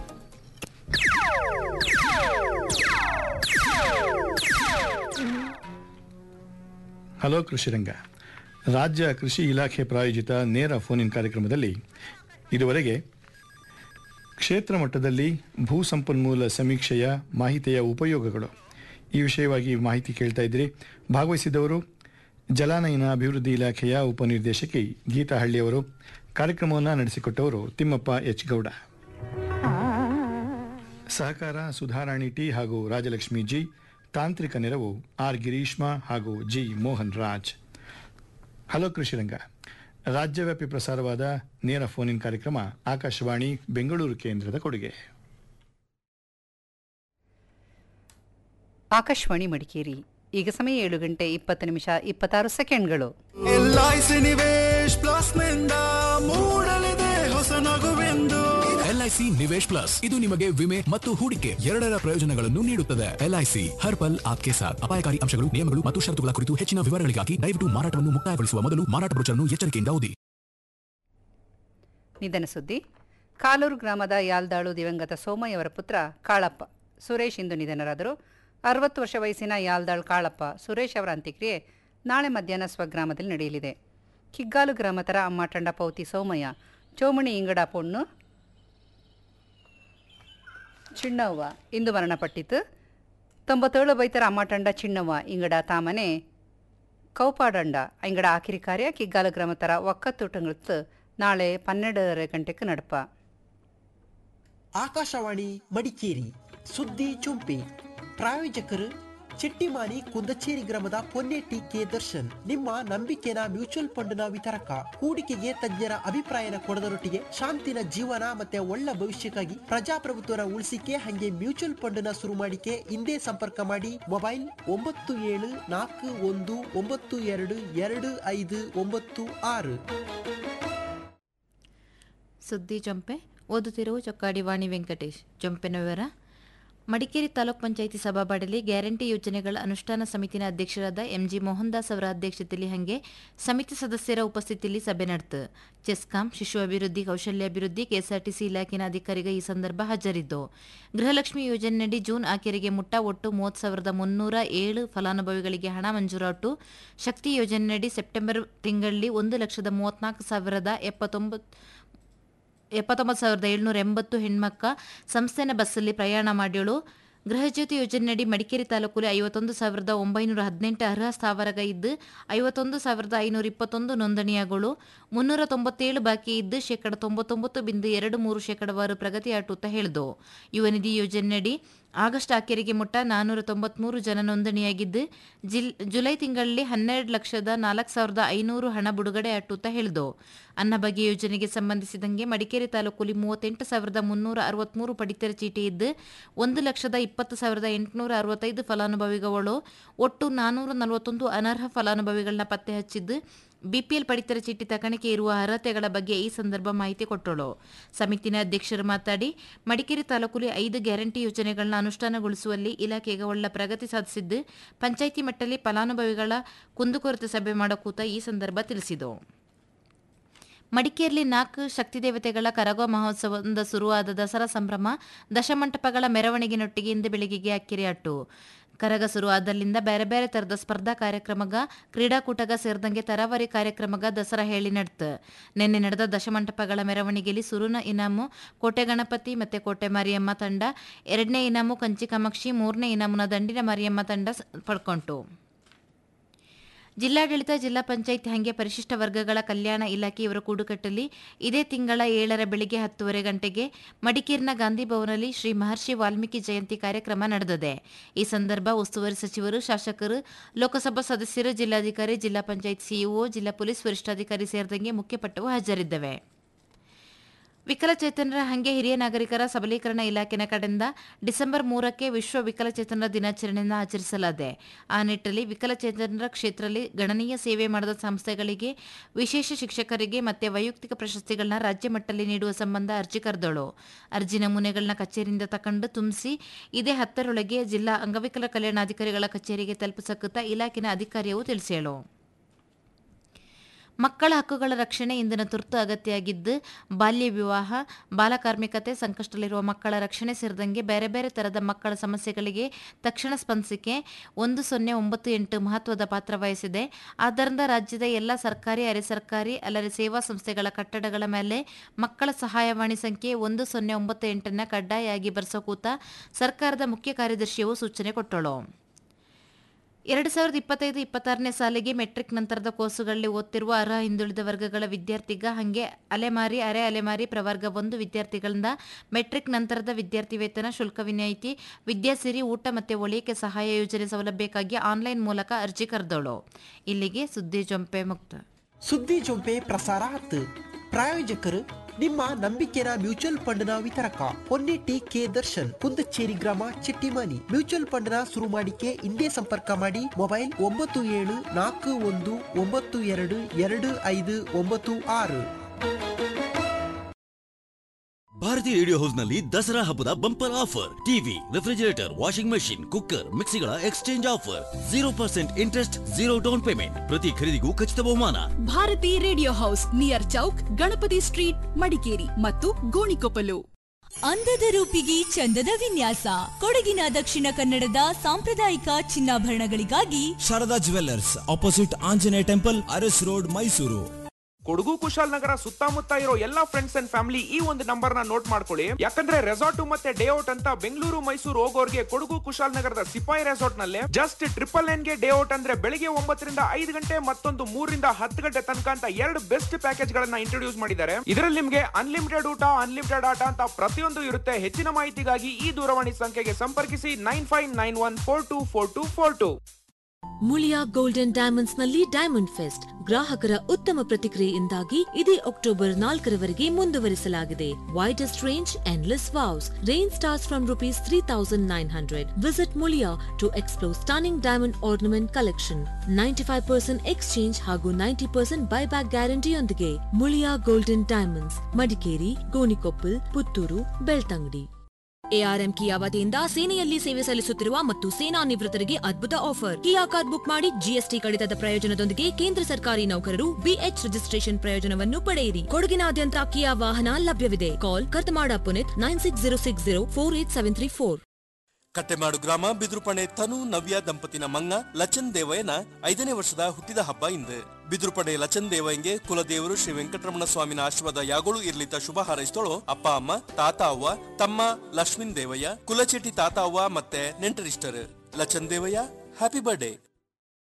Speaker 4: ಹಲೋ ಕೃಷಿರಂಗ ರಾಜ್ಯ ಕೃಷಿ ಇಲಾಖೆ ಪ್ರಾಯೋಜಿತ ನೇರ ಫೋನ್ ಇನ್ ಕಾರ್ಯಕ್ರಮದಲ್ಲಿ ಇದುವರೆಗೆ ಕ್ಷೇತ್ರ ಮಟ್ಟದಲ್ಲಿ ಭೂ ಸಂಪನ್ಮೂಲ ಸಮೀಕ್ಷೆಯ ಮಾಹಿತಿಯ ಉಪಯೋಗಗಳು ಈ ವಿಷಯವಾಗಿ ಮಾಹಿತಿ ಕೇಳ್ತಾ ಇದ್ದೀರಿ ಭಾಗವಹಿಸಿದವರು ಜಲಾನಯನ ಅಭಿವೃದ್ಧಿ ಇಲಾಖೆಯ ಉಪನಿರ್ದೇಶಕಿ ಗೀತಾ ಹಳ್ಳಿಯವರು ಕಾರ್ಯಕ್ರಮವನ್ನು ನಡೆಸಿಕೊಟ್ಟವರು ತಿಮ್ಮಪ್ಪ ಎಚ್ ಗೌಡ ಸಹಕಾರ ಸುಧಾರಾಣಿ ಟಿ ಹಾಗೂ ರಾಜಲಕ್ಷ್ಮಿ ಜಿ ತಾಂತ್ರಿಕ ನೆರವು ಆರ್ ಗಿರೀಶ್ಮಾ ಹಾಗೂ ಜಿ ಮೋಹನ್ ರಾಜ್ ಹಲೋ ಕೃಷಿರಂಗ ರಾಜ್ಯವ್ಯಾಪಿ ಪ್ರಸಾರವಾದ ನೇರ ಫೋನ್ ಇನ್ ಕಾರ್ಯಕ್ರಮ ಆಕಾಶವಾಣಿ ಬೆಂಗಳೂರು ಕೇಂದ್ರದ ಕೊಡುಗೆ
Speaker 16: ಆಕಾಶವಾಣಿ ಮಡಿಕೇರಿ ಈಗ ಸಮಯ ಏಳು ಗಂಟೆ ಇಪ್ಪತ್ತು ನಿಮಿಷ ಇಪ್ಪತ್ತಾರು ಸೆಕೆಂಡ್ಗಳು
Speaker 17: ಎಲ್ಐಸಿ ನಿವೇಶ್ ಪ್ಲಸ್ ನಿಂದ ಮೂಡಲಿದೆ ಹೊಸ ನಗುವೆಂದು
Speaker 18: ಎಲ್ಐಸಿ ನಿವೇಶ್ ಪ್ಲಸ್ ಇದು ನಿಮಗೆ ವಿಮೆ ಮತ್ತು ಹೂಡಿಕೆ ಎರಡರ ಪ್ರಯೋಜನಗಳನ್ನು ನೀಡುತ್ತದೆ ಎಲ್ಐಸಿ ಹರ್ ಪಲ್ ಆಪ್ಕೆ ಸಾಥ್ ಅಪಾಯಕಾರಿ ಅಂಶಗಳು ನಿಯಮಗಳು ಮತ್ತು ಷರತ್ತುಗಳ ಕುರಿತು ಹೆಚ್ಚಿನ ವಿವರಗಳಿಗಾಗಿ ದಯವಿಟ್ಟು ಮಾರಾಟವನ್ನು ಮುಕ್ತಾಯಗೊಳಿಸುವ ಮೊದಲು ಮಾರಾಟ ಬ್ರೋಚರ್ನ್ನು ಎಚ್ಚರಿಕೆಯಿಂದ ಓದಿ
Speaker 16: ನಿಧನ ಸುದ್ದಿ ಕಾಲೂರು ಗ್ರಾಮದ ಯಾಲ್ದಾಳು ದಿವಂಗತ ಸೋಮಯ್ಯವರ ಪುತ್ರ ಕಾಳಪ್ಪ ಸುರೇಶ್ ಇಂದು ನಿಧನರಾದರು ಅರವತ್ತು ವರ್ಷ ವಯಸ್ಸಿನ ಯಾಲ್ದಾಳ್ ಕಾಳಪ್ಪ ಸುರೇಶ್ ಅವರ ಅಂತ್ಯಕ್ರಿಯೆ ನಾಳೆ ಮಧ್ಯಾಹ್ನ ಸ್ವಗ್ರಾಮದಲ್ಲಿ ನಡೆಯಲಿದೆ ಕಿಗ್ಗಾಲು ಗ್ರಾಮತರ ಅಮ್ಮಾಟಂಡ ಪೌತಿ ಸೋಮಯ್ಯ ಚೋಮಣಿ ಇಂಗಡ ಪೊಣ್ಣು ಚಿಣ್ಣವ್ವ ಇಂದು ಮರಣಪಟ್ಟಿತು ತೊಂಬತ್ತೇಳು ಬೈತರ ಅಮ್ಮಾಟಂಡ ಚಿಣ್ಣವ್ವ ಇಂಗಡ ತಾಮನೆ ಕೌಪಾಡಂಡ ಇಂಗಡ ಆಖಿರಿ ಕಾರ್ಯ ಕಿಗ್ಗಾಲು ಗ್ರಾಮತರ ಒಕ್ಕತ್ತೂಟಂಗಳತ್ತು ನಾಳೆ ಪನ್ನೆರಡರ ಗಂಟೆಗೆ ನಡಪ
Speaker 19: ಆಕಾಶವಾಣಿ ಮಡಿಕೇರಿ ಸುದ್ದಿ ಚುಂಪಿ ಪ್ರಾಯೋಜಕರು ಚೆಟ್ಟಿಮಾನಿ ಕುಂದಚೇರಿ ಗ್ರಾಮದ ಪೊನ್ನೆಟ್ಟಿ ಕೆ ದರ್ಶನ್ ನಿಮ್ಮ ನಂಬಿಕೆನ ಮ್ಯೂಚುವಲ್ ಫಂಡ್ನ ವಿತರಕ ಹೂಡಿಕೆಗೆ ತಜ್ಞರ ಅಭಿಪ್ರಾಯನ ಕೊಡದರೊಟ್ಟಿಗೆ ಶಾಂತಿನ ಜೀವನ ಮತ್ತೆ ಒಳ್ಳೆ ಭವಿಷ್ಯಕ್ಕಾಗಿ ಪ್ರಜಾಪ್ರಭುತ್ವನ ಉಳಿಸಿಕೆ ಹಂಗೆ ಮ್ಯೂಚುವಲ್ ಫಂಡ್ನ ಶುರು ಮಾಡಿಕೆ ಹಿಂದೆ ಸಂಪರ್ಕ ಮಾಡಿ ಮೊಬೈಲ್ ಒಂಬತ್ತು ಏಳು ನಾಲ್ಕು ಒಂದು ಒಂಬತ್ತು ಎರಡು ಎರಡು ಐದು ಒಂಬತ್ತು ಆರು
Speaker 20: ಸುದ್ದಿ ಜೊಂಪೆ ಓದುತ್ತಿರುವ ಚೊಕ್ಕಾಡಿ ವಾಣಿ ವೆಂಕಟೇಶ್ ಜೊಂಪೆನ ವಿವರ ಮಡಿಕೇರಿ ತಾಲೂಕ್ ಪಂಚಾಯಿತಿ ಸಭಾಬಾಡಲಿ ಗ್ಯಾರಂಟಿ ಯೋಜನೆಗಳ ಅನುಷ್ಠಾನ ಸಮಿತಿನ ಅಧ್ಯಕ್ಷರಾದ ಎಂಜಿ ಮೋಹನ್ ದಾಸ್ ಅವರ ಅಧ್ಯಕ್ಷತೆಯಲ್ಲಿ ಹಂಗೆ ಸಮಿತಿ ಸದಸ್ಯರ ಉಪಸ್ಥಿತಿಯಲ್ಲಿ ಸಭೆ ನಡೆತು ಚೆಸ್ಕಾಂ ಶಿಶು ಅಭಿವೃದ್ಧಿ ಕೌಶಲ್ಯಾಭಿವೃದ್ಧಿ ಕೆಎಸ್ಆರ್ಟಿಸಿ ಇಲಾಖೆನ ಅಧಿಕಾರಿಗ ಈ ಸಂದರ್ಭ ಹಾಜರಿದ್ದು ಗೃಹಲಕ್ಷ್ಮಿ ಯೋಜನೆಯಡಿ ಜೂನ್ ಆಖರಿಗೆ ಮುಟ್ಟ ಒಟ್ಟು ಮೂವತ್ತು ಸಾವಿರದ ಮುನ್ನೂರ ಏಳು ಫಲಾನುಭವಿಗಳಿಗೆ ಹಣ ಮಂಜೂರಾತು ಶಕ್ತಿ ಯೋಜನೆಯಡಿ ಸೆಪ್ಟೆಂಬರ್ ತಿಂಗಳಲ್ಲಿ ಒಂದು ಲಕ್ಷದ ಮೂವತ್ನಾಲ್ಕು ಸಾವಿರದ ಎಪ್ಪತ್ತೊಂಬತ್ತು ಎಪ್ಪತ್ತೊಂಬತ್ತು ಸಾವಿರದ ಏಳ್ನೂರ ಎಂಬತ್ತು ಹೆಣ್ಮಕ್ಕ ಸಂಸ್ಥೆನ ಬಸ್ಸಲ್ಲಿ ಪ್ರಯಾಣ ಮಾಡ್ಯೋಳು ಗೃಹಜ್ಯೋತಿ ಯೋಜನೆಯಡಿ ಮಡಿಕೇರಿ ತಾಲೂಕಲ್ಲಿ ಐವತ್ತೊಂದು ಸಾವಿರದ ಒಂಬೈನೂರ ಹದಿನೆಂಟು ಅರ್ಹ ಸ್ಥಾವರಗ ಇದ್ದು ಐವತ್ತೊಂದು ಸಾವಿರದ ಐನೂರ ಇಪ್ಪತ್ತೊಂದು ನೋಂದಣಿಯಾಗಳು ಮುನ್ನೂರ ತೊಂಬತ್ತೇಳು ಬಾಕಿ ಇದ್ದು ಶೇಕಡ ತೊಂಬತ್ತೊಂಬತ್ತು ಬಿಂದು ಎರಡು ಮೂರು ಶೇಕಡವಾರು ಪ್ರಗತಿ ಆಟುತ್ತಾ ಹೇಳಿದು ಯುವ ನಿಧಿ ಯೋಜನೆಯಡಿ ಆಗಸ್ಟ್ ಆಖರಿಗೆ ಮುಟ್ಟ ನಾನ್ನೂರ ತೊಂಬತ್ಮೂರು ಜನ ನೋಂದಣಿಯಾಗಿದ್ದು ಜಿಲ್ ಜುಲೈ ತಿಂಗಳಲ್ಲಿ ಹನ್ನೆರಡು ಲಕ್ಷದ ನಾಲ್ಕು ಸಾವಿರದ ಐನೂರು ಹಣ ಬಿಡುಗಡೆ ಅಟ್ಟುತ್ತಾ ಹೇಳಿದು ಅನ್ನಭಾಗ್ಯ ಯೋಜನೆಗೆ ಸಂಬಂಧಿಸಿದಂಗೆ ಮಡಿಕೇರಿ ತಾಲೂಕಲ್ಲಿ ಮೂವತ್ತೆಂಟು ಸಾವಿರದ ಮುನ್ನೂರ ಅರವತ್ಮೂರು ಪಡಿತರ ಚೀಟಿ ಇದ್ದು ಒಂದು ಲಕ್ಷದ ಇಪ್ಪತ್ತು ಸಾವಿರದ ಎಂಟುನೂರ ಅರವತ್ತೈದು ಫಲಾನುಭವಿಗಳು ಒಟ್ಟು ನಾನ್ನೂರ ನಲವತ್ತೊಂದು ಅನರ್ಹ ಫಲಾನುಭವಿಗಳನ್ನ ಪತ್ತೆ ಹಚ್ಚಿದ್ದು ಬಿಪಿಎಲ್ ಪಡಿತರ ಚೀಟಿ ತಕಣಿಕೆ ಇರುವ ಅರ್ಹತೆಗಳ ಬಗ್ಗೆ ಈ ಸಂದರ್ಭ ಮಾಹಿತಿ ಕೊಟ್ಟಳು ಸಮಿತಿನ ಅಧ್ಯಕ್ಷರು ಮಾತಾಡಿ ಮಡಿಕೇರಿ ತಾಲೂಕಲ್ಲಿ ಐದು ಗ್ಯಾರಂಟಿ ಯೋಜನೆಗಳನ್ನ ಅನುಷ್ಠಾನಗೊಳಿಸುವಲ್ಲಿ ಇಲಾಖೆಗೆ ಒಳ್ಳ ಪ್ರಗತಿ ಸಾಧಿಸಿದ್ದು ಪಂಚಾಯಿತಿ ಮಟ್ಟದಲ್ಲಿ ಫಲಾನುಭವಿಗಳ ಕುಂದುಕೊರತೆ ಸಭೆ ಮಾಡೋ ಕೂತ ಈ ಸಂದರ್ಭ ತಿಳಿಸಿದರು ಮಡಿಕೇರಿಯಲ್ಲಿ ನಾಲ್ಕು ಶಕ್ತಿ ದೇವತೆಗಳ ಕರಗ ಮಹೋತ್ಸವದಿಂದ ಶುರುವಾದ ದಸರಾ ಸಂಭ್ರಮ ದಶಮಂಟಪಗಳ ಮೆರವಣಿಗೆನೊಟ್ಟಿಗೆ ಇಂದು ಬೆಳಗ್ಗೆಗೆ ಅಕ್ಕಿರಿ ಅಟ್ಟು ಕರಗ ಶುರುವಾದಲ್ಲಿಂದ ಬೇರೆ ಬೇರೆ ಥರದ ಸ್ಪರ್ಧಾ ಕಾರ್ಯಕ್ರಮಗ ಕ್ರೀಡಾಕೂಟಗ ಸೇರಿದಂಗೆ ತರಾವರಿ ಕಾರ್ಯಕ್ರಮಗ ದಸರಾ ಹೇಳಿ ನಡೆತು ನಿನ್ನೆ ನಡೆದ ದಶಮಂಟಪಗಳ ಮೆರವಣಿಗೆಯಲ್ಲಿ ಸುರುನ ಇನಾಮು ಕೋಟೆ ಗಣಪತಿ ಮತ್ತು ಕೋಟೆ ಮಾರಿಯಮ್ಮ ತಂಡ ಎರಡನೇ ಇನಾಮು ಕಂಚಿ ಕಾಮಾಕ್ಷಿ ಮೂರನೇ ಇನಾಮುನ ದಂಡಿನ ಮಾರಿಯಮ್ಮ ತಂಡ ಸ- ಪಡ್ಕೊಂತು ಜಿಲ್ಲಾಡಳಿತ ಜಿಲ್ಲಾ ಪಂಚಾಯತ್ ಹಂಗೆ ಪರಿಶಿಷ್ಟ ವರ್ಗಗಳ ಕಲ್ಯಾಣ ಇಲಾಖೆ ಇವರ ಕೂಡುಕಟ್ಟಲ್ಲಿ ಇದೇ ತಿಂಗಳ ಏಳರ ಬೆಳಿಗ್ಗೆ ಹತ್ತುವರೆ ಗಂಟೆಗೆ ಮಡಿಕೇರಿನ ಗಾಂಧಿ ಭವನಲ್ಲಿ ಶ್ರೀ ಮಹರ್ಷಿ ವಾಲ್ಮೀಕಿ ಜಯಂತಿ ಕಾರ್ಯಕ್ರಮ ನಡೆದಿದೆ ಈ ಸಂದರ್ಭ ಉಸ್ತುವಾರಿ ಸಚಿವರು ಶಾಸಕರು ಲೋಕಸಭಾ ಸದಸ್ಯರು ಜಿಲ್ಲಾಧಿಕಾರಿ ಜಿಲ್ಲಾ ಪಂಚಾಯತ್ ಸಿಇಒ ಜಿಲ್ಲಾ ಪೊಲೀಸ್ ವರಿಷ್ಠಾಧಿಕಾರಿ ಸೇರಿದಂಗೆ ಮುಖ್ಯಪಟ್ಟವು ಹಾಜರಿದ್ದವೆ ವಿಕಲಚೇತನರ ಹಂಗೆ ಹಿರಿಯ ನಾಗರಿಕರ ಸಬಲೀಕರಣ ಇಲಾಖೆನ ಕಡೆಯಿಂದ ಡಿಸೆಂಬರ್ ಮೂರಕ್ಕೆ ವಿಶ್ವ ವಿಕಲಚೇತನರ ದಿನಾಚರಣೆಯನ್ನು ಆಚರಿಸಲಾಗಿದೆ ಆ ನಿಟ್ಟಲ್ಲಿ ವಿಕಲಚೇತನರ ಕ್ಷೇತ್ರದಲ್ಲಿ ಗಣನೀಯ ಸೇವೆ ಮಾಡಿದ ಸಂಸ್ಥೆಗಳಿಗೆ ವಿಶೇಷ ಶಿಕ್ಷಕರಿಗೆ ಮತ್ತೆ ವೈಯಕ್ತಿಕ ಪ್ರಶಸ್ತಿಗಳನ್ನ ರಾಜ್ಯ ಮಟ್ಟದಲ್ಲಿ ನೀಡುವ ಸಂಬಂಧ ಅರ್ಜಿ ಕರೆದಳು ಅರ್ಜಿ ನಮೂನೆಗಳನ್ನ ಕಚೇರಿಯಿಂದ ತಕೊಂಡು ತುಂಬಿಸಿ ಇದೇ ಹತ್ತರೊಳಗೆ ಜಿಲ್ಲಾ ಅಂಗವಿಕಲ ಕಲ್ಯಾಣಾಧಿಕಾರಿಗಳ ಕಚೇರಿಗೆ ತಲುಪಿಸಕುತ್ತ ಇಲಾಖೆನ ಅಧಿಕಾರಿಯು ತಿಳಿಸ್ಯಾಳು ಮಕ್ಕಳ ಹಕ್ಕುಗಳ ರಕ್ಷಣೆ ಇಂದಿನ ತುರ್ತು ಅಗತ್ಯ ಬಾಲ್ಯ ವಿವಾಹ ಬಾಲಕಾರ್ಮಿಕತೆ ಸಂಕಷ್ಟದಲ್ಲಿರುವ ಮಕ್ಕಳ ರಕ್ಷಣೆ ಸೇರಿದಂಗೆ ಬೇರೆ ಬೇರೆ ಥರದ ಮಕ್ಕಳ ಸಮಸ್ಯೆಗಳಿಗೆ ತಕ್ಷಣ ಸ್ಪಂದಿಸಿಕೆ ಒಂದು ಸೊನ್ನೆ ಒಂಬತ್ತು ಎಂಟು ಮಹತ್ವದ ಪಾತ್ರ ವಹಿಸಿದೆ ಆದ್ದರಿಂದ ರಾಜ್ಯದ ಎಲ್ಲ ಸರ್ಕಾರಿ ಅರೆ ಸರ್ಕಾರಿ ಅಲ್ಲದೆ ಸೇವಾ ಸಂಸ್ಥೆಗಳ ಕಟ್ಟಡಗಳ ಮೇಲೆ ಮಕ್ಕಳ ಸಹಾಯವಾಣಿ ಸಂಖ್ಯೆ ಒಂದು ಸೊನ್ನೆ ಒಂಬತ್ತು ಎಂಟನ್ನು ಕಡ್ಡಾಯವಾಗಿ ಬರೆಸೋ ಕೂತ ಸರ್ಕಾರದ ಮುಖ್ಯ ಕಾರ್ಯದರ್ಶಿಯು ಸೂಚನೆ ಕೊಟ್ಟಳು ಎರಡು ಸಾವಿರದ ಇಪ್ಪತ್ತೈದು ಇಪ್ಪತ್ತಾರನೇ ಸಾಲಿಗೆ ಮೆಟ್ರಿಕ್ ನಂತರದ ಕೋರ್ಸುಗಳಲ್ಲಿ ಓದ್ತಿರುವ ಅರ್ಹ ಹಿಂದುಳಿದ ವರ್ಗಗಳ ವಿದ್ಯಾರ್ಥಿಗ ಹಾಗೆ ಅಲೆಮಾರಿ ಅರೆ ಅಲೆಮಾರಿ ಪ್ರವರ್ಗ ಒಂದು ವಿದ್ಯಾರ್ಥಿಗಳಿಂದ ಮೆಟ್ರಿಕ್ ನಂತರದ ವಿದ್ಯಾರ್ಥಿ ವೇತನ ಶುಲ್ಕ ವಿನಾಯಿತಿ ವಿದ್ಯಾಸಿರಿ ಊಟ ಮತ್ತು ಒಳಿಕೆ ಸಹಾಯ ಯೋಜನೆ ಸೌಲಭ್ಯಕ್ಕಾಗಿ ಆನ್ಲೈನ್ ಮೂಲಕ ಅರ್ಜಿ ಕರೆದೋಳು ಇಲ್ಲಿಗೆ ಸುದ್ದಿ ಜೊಂಪೆ ಮುಕ್ತ
Speaker 19: ಸುದ್ದಿ ಜೊಂಪೆ ಪ್ರಸಾರ ಹತ್ತು ಪ್ರಾಯೋಜಕರು ನಿಮ್ಮ ನಂಬಿಕೆನ ಮ್ಯೂಚುವಲ್ ಫಂಡ್ನ ವಿತರಕ ಹೊನ್ನೆಟ್ಟಿ ಕೆ ದರ್ಶನ್ ಕುಂದಚೇರಿ ಗ್ರಾಮ ಚಿಟ್ಟಿಮಾನಿ ಮ್ಯೂಚುವಲ್ ಫಂಡ್ನ ಶುರು ಮಾಡಿಕೆ ಇಂದೇ ಸಂಪರ್ಕ ಮಾಡಿ ಮೊಬೈಲ್ ಒಂಬತ್ತು ಏಳು ನಾಲ್ಕು ಒಂದು ಒಂಬತ್ತು ಎರಡು ಎರಡು ಐದು ಒಂಬತ್ತು ಆರು
Speaker 21: ಭಾರತಿ ರೇಡಿಯೋ ಹೌಸ್ ನಲ್ಲಿ ದಸರಾ ಹಬ್ಬದ bumper offer TV refrigerator washing machine cooker ಮಿಕ್ಸಿಗಳ exchange offer zero percent interest zero down payment ಪ್ರತಿ ಖರೀದಿಗೂ ಖಚಿತ ಬಹುಮಾನ
Speaker 22: Bharati radio house near chowk Ganapati street Madikeri ಮತ್ತು ಗೋಣಿಕೊಪ್ಪಲು
Speaker 23: ಅಂದದ ರೂಪಿಗೆ ಚಂದದ ವಿನ್ಯಾಸ ಕೊಡಗಿನ ದಕ್ಷಿಣ ಕನ್ನಡದ ಸಾಂಪ್ರದಾಯಿಕ ಚಿನ್ನಾಭರಣಗಳಿಗಾಗಿ
Speaker 24: Sharada jewellers opposite Anjaneya temple Aras road Mysuru
Speaker 25: Kodagu Kushalanagar ಸುತ್ತಮುತ್ತ ಇರೋ ಎಲ್ಲಾ ಫ್ರೆಂಡ್ಸ್ ಅಂಡ್ ಫ್ಯಾಮಿಲಿ ಈ ಒಂದು ನಂಬರ್ ನ ನೋಟ್ ಮಾಡ್ಕೊಳ್ಳಿ ಯಾಕಂದ್ರೆ ರೆಸಾರ್ಟ್ ಮತ್ತೆ ಡೇ ಔಟ್ ಅಂತ ಬೆಂಗಳೂರು ಮೈಸೂರು ಹೋಗೋರ್ಗೆ ಕೊಡಗು ಕುಶಾಲನಗರದ ಸಿಪಾಯಿ ರೆಸಾರ್ಟ್ ನಲ್ಲಿ ಜಸ್ಟ್ ಟ್ರಿಪಲ್ ನೈನ್ ಗೆ ಡೇ ಔಟ್ ಅಂದ್ರೆ ಬೆಳಿಗ್ಗೆ ಒಂಬತ್ತರಿಂದ ಐದು ಗಂಟೆ ಮತ್ತೊಂದು ಮೂರರಿಂದ ಹತ್ತು ಗಂಟೆ ತನಕ ಅಂತ ಎರಡು ಬೆಸ್ಟ್ ಪ್ಯಾಕೇಜ್ ಗಳನ್ನ ಇಂಟ್ರೊಡ್ಯೂಸ್ ಮಾಡಿದ್ದಾರೆ ಇದರಲ್ಲಿ ನಿಮ್ಗೆ ಅನ್ಲಿಮಿಟೆಡ್ ಊಟ ಅನ್ಲಿಮಿಟೆಡ್ ಆಟ ಅಂತ ಪ್ರತಿಯೊಂದು ಇರುತ್ತೆ ಹೆಚ್ಚಿನ ಮಾಹಿತಿಗಾಗಿ ಈ ದೂರವಾಣಿ ಸಂಖ್ಯೆಗೆ ಸಂಪರ್ಕಿಸಿ nine five nine one four two four two four two
Speaker 26: Muliya golden diamonds ನಲ್ಲಿ ಡೈಮಂಡ್ ಫೆಸ್ಟ್ ಗ್ರಾಹಕರ ಉತ್ತಮ ಪ್ರತಿಕ್ರಿಯೆಯಿಂದಾಗಿ ಇದೇ ಅಕ್ಟೋಬರ್ ನಾಲ್ಕರವರೆಗೆ ಮುಂದುವರಿಸಲಾಗಿದೆ widest range endless wows range starts from rupees three thousand nine hundred visit Muliya to explore stunning diamond ornament collection ninety five percent exchange ಹಾಗೂ ನೈಂಟಿ ಪರ್ಸೆಂಟ್ ಬೈಬ್ಯಾಕ್ ಗ್ಯಾರಂಟಿಯೊಂದಿಗೆ Muliya golden diamonds Madikeri Gonikoppal Puttur Belthangady ARM Kia ವತಿಯಿಂದ ಸೇನೆಯಲ್ಲಿ ಸೇವೆ ಸಲ್ಲಿಸುತ್ತಿರುವ ಮತ್ತು ಸೇನಾ ನಿವೃತ್ತರಿಗೆ ಅದ್ಭುತ ಆಫರ್ ಕಿಯಾ ಕಾರ್ಡ್ ಬುಕ್ ಮಾಡಿ ಜಿಎಸ್ಟಿ ಕಡಿತದ ಪ್ರಯೋಜನದೊಂದಿಗೆ ಕೇಂದ್ರ ಸರ್ಕಾರಿ ನೌಕರರು ಬಿಎಚ್ ರಿಜಿಸ್ಟ್ರೇಷನ್ ಪ್ರಯೋಜನವನ್ನು ಪಡೆಯಿರಿ ಕೊಡಗಿನಾದ್ಯಂತ ಕಿಯಾ ವಾಹನ ಲಭ್ಯವಿದೆ call Kartamada Punit nine six zero six zero four eight seven three four
Speaker 27: Kattemadu ಗ್ರಾಮ ಬಿದ್ರುಪಣೆ ತನು ನವ್ಯ ದಂಪತಿನ ಮಂಗ ಲಚನ್ ದೇವಯ್ಯನ ಐದನೇ ವರ್ಷದ ಹುಟ್ಟಿದ ಹಬ್ಬ ಇಂದು ಬಿದ್ರುಪಣೆ ಲಚನ್ ದೇವಯ್ಯಂಗೆ ಕುಲದೇವರು ಶ್ರೀ ವೆಂಕಟರಮಣ ಸ್ವಾಮಿನ ಆಶೀರ್ವಾದ ಯಾಗಳು ಇರ್ಲಿತ ಶುಭ ಹಾರೈಸ್ತೋಳು ಅಪ್ಪ ಅಮ್ಮ ತಾತ ಅವ್ವ ತಮ್ಮ ಲಕ್ಷ್ಮೀನ್ ದೇವಯ್ಯ ಕುಲಚೆಟ್ಟಿ ತಾತ ಅವ್ವ ಮತ್ತೆ ನೆಂಟರಿಷ್ಟರು ಲಚನ್ ದೇವಯ್ಯ ಹ್ಯಾಪಿ ಬರ್ಡೇ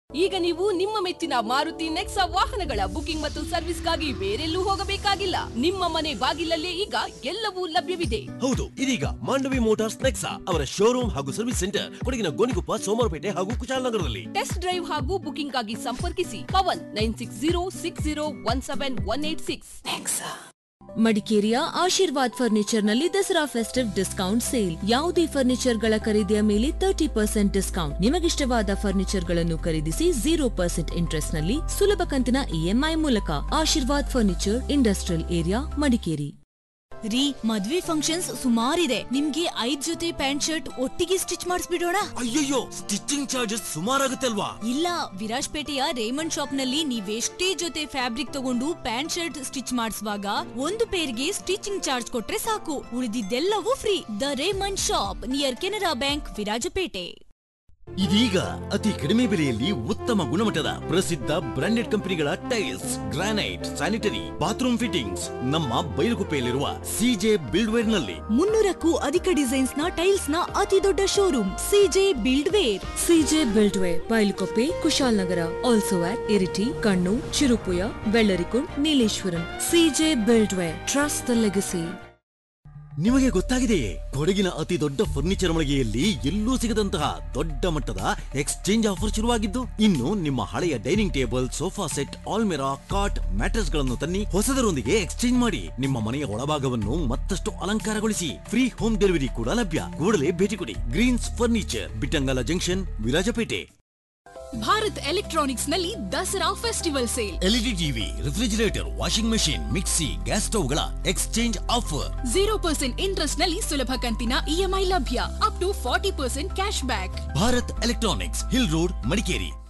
Speaker 1: ಈಗ ನೀವು ನಿಮ್ಮ ಮೆಚ್ಚಿನ ಮಾರುತಿ ನೆಕ್ಸಾ ವಾಹನಗಳ ಬುಕಿಂಗ್ ಮತ್ತು ಸರ್ವಿಸ್ಗಾಗಿ ಬೇರೆಲ್ಲೂ ಹೋಗಬೇಕಾಗಿಲ್ಲ ನಿಮ್ಮ ಮನೆ ಬಾಗಿಲಲ್ಲೇ ಈಗ ಎಲ್ಲವೂ ಲಭ್ಯವಿದೆ
Speaker 21: ಹೌದು ಇದೀಗ ಮಾಂಡವಿ ಮೋಟಾರ್ಸ್ ನೆಕ್ಸಾ ಅವರ ಶೋರೂಮ್ ಹಾಗೂ ಸರ್ವಿಸ್ ಸೆಂಟರ್ ಕೊಡಗಿನ ಗೋಣಿಕೊಪ್ಪ ಸೋಮವಾರಪೇಟೆ ಹಾಗೂ ಕುಶಾಲನಗರದಲ್ಲಿ
Speaker 1: ಟೆಸ್ಟ್ ಡ್ರೈವ್ ಹಾಗೂ ಬುಕಿಂಗ್ ಆಗಿ ಸಂಪರ್ಕಿಸಿ Pavan nine six zero six zero one seven one eight six
Speaker 26: ಮಡಿಕೇರಿಯ ಆಶೀರ್ವಾದ್ ಫರ್ನಿಚರ್ ನಲ್ಲಿ ದಸರಾ ಫೆಸ್ಟಿವ್ ಡಿಸ್ಕೌಂಟ್ ಸೇಲ್ ಯಾವುದೇ ಫರ್ನಿಚರ್ ಗಳ ಖರೀದಿಯ ಮೇಲೆ ತರ್ಟಿ ಪರ್ಸೆಂಟ್ ಡಿಸ್ಕೌಂಟ್ ನಿಮಗಿಷ್ಟವಾದ ಫರ್ನಿಚರ್ ಗಳನ್ನು ಖರೀದಿಸಿ ಜೀರೋ ಪರ್ಸೆಂಟ್ ಇಂಟ್ರೆಸ್ಟ್ ನಲ್ಲಿ ಸುಲಭ ಕಂತಿನ ಇಎಂಐ ಮೂಲಕ Ashirwad furniture industrial area Madikeri
Speaker 23: ರೀ ಮದ್ವೆ ಫಂಕ್ಷನ್ಸ್ ಸುಮಾರಿದೆ ನಿಮ್ಗೆ ಐದ್ ಜೊತೆ ಪ್ಯಾಂಟ್ ಶರ್ಟ್ ಒಟ್ಟಿಗೆ ಸ್ಟಿಚ್ ಮಾಡಿಸ್ಬಿಡೋಣ
Speaker 21: ಅಯ್ಯಯ್ಯೋ ಸ್ಟಿಚಿಂಗ್ ಚಾರ್ಜಸ್ ಸುಮಾರಾಗುತ್ತೆ ಅಲ್ವಾ
Speaker 23: ಇಲ್ಲ ವಿರಾಜ್ಪೇಟೆಯ ರೇಮಂಡ್ ಶಾಪ್ ನಲ್ಲಿ ನೀವೆಷ್ಟೇ ಜೊತೆ ಫ್ಯಾಬ್ರಿಕ್ ತಗೊಂಡು ಪ್ಯಾಂಟ್ ಶರ್ಟ್ ಸ್ಟಿಚ್ ಮಾಡಿಸುವಾಗ ಒಂದು ಪೇರ್ಗೆ ಸ್ಟಿಚಿಂಗ್ ಚಾರ್ಜ್ ಕೊಟ್ರೆ ಸಾಕು ಉಳಿದಿದ್ದೆಲ್ಲವೂ free the Raymond shop near Canara bank Virajpet
Speaker 21: ಇದೀಗ ಅತಿ ಕಡಿಮೆ ಬೆಲೆಯಲ್ಲಿ ಉತ್ತಮ ಗುಣಮಟ್ಟದ ಪ್ರಸಿದ್ಧ ಬ್ರಾಂಡೆಡ್ ಕಂಪನಿಗಳ tiles granite sanitary bathroom fittings ನಮ್ಮ ಬೈಲುಗುಪ್ಪೆಯಲ್ಲಿರುವ ಸಿಜೆ ಬಿಲ್ಡ್ವೇರ್ ನಲ್ಲಿ
Speaker 23: ಮುನ್ನೂರಕ್ಕೂ ಅಧಿಕ ಡಿಸೈನ್ಸ್ ನ ಟೈಲ್ಸ್ ನ ಅತಿ ದೊಡ್ಡ showroom CJ buildware
Speaker 26: CJ buildware Bylakuppe Kushalnagar also at Iritty Kannur Cherupuzha Vellarikundu Nileshwaram CJ buildware trust the legacy
Speaker 21: ನಿಮಗೆ ಗೊತ್ತಾಗಿದೆಯೇ ಕೊಡಗಿನ ಅತಿ ದೊಡ್ಡ ಫರ್ನಿಚರ್ ಮಳಿಗೆಯಲ್ಲಿ ಎಲ್ಲೂ ಸಿಗದಂತಹ ದೊಡ್ಡ ಮಟ್ಟದ ಎಕ್ಸ್ಚೇಂಜ್ ಆಫರ್ ಶುರುವಾಗಿದ್ದು ಇನ್ನು ನಿಮ್ಮ ಹಳೆಯ ಡೈನಿಂಗ್ ಟೇಬಲ್ ಸೋಫಾ ಸೆಟ್ ಆಲ್ಮೆರಾ ಕಾಟ್ ಮ್ಯಾಟ್ರೆಸ್ ಗಳನ್ನು ತನ್ನಿ ಹೊಸದರೊಂದಿಗೆ ಎಕ್ಸ್ಚೇಂಜ್ ಮಾಡಿ ನಿಮ್ಮ ಮನೆಯ ಒಳಭಾಗವನ್ನು ಮತ್ತಷ್ಟು ಅಲಂಕಾರಗೊಳಿಸಿ ಫ್ರೀ ಹೋಮ್ ಡೆಲಿವರಿ ಕೂಡ ಲಭ್ಯ ಕೂಡಲೇ ಭೇಟಿ ಕೊಡಿ greens furniture Bittangala junction Virajpet
Speaker 22: Bharat electronics ನಲ್ಲಿ Dasara festival sale
Speaker 21: LED TV refrigerator washing machine mixie gas ಸ್ಟವ್ಗಳ exchange offer
Speaker 22: zero percent interest ನಲ್ಲಿ ಸುಲಭ ಕಂತಿನ ಇಎಂಐ ಲಭ್ಯ up to forty percent cash back
Speaker 21: Bharat electronics hill road Madikeri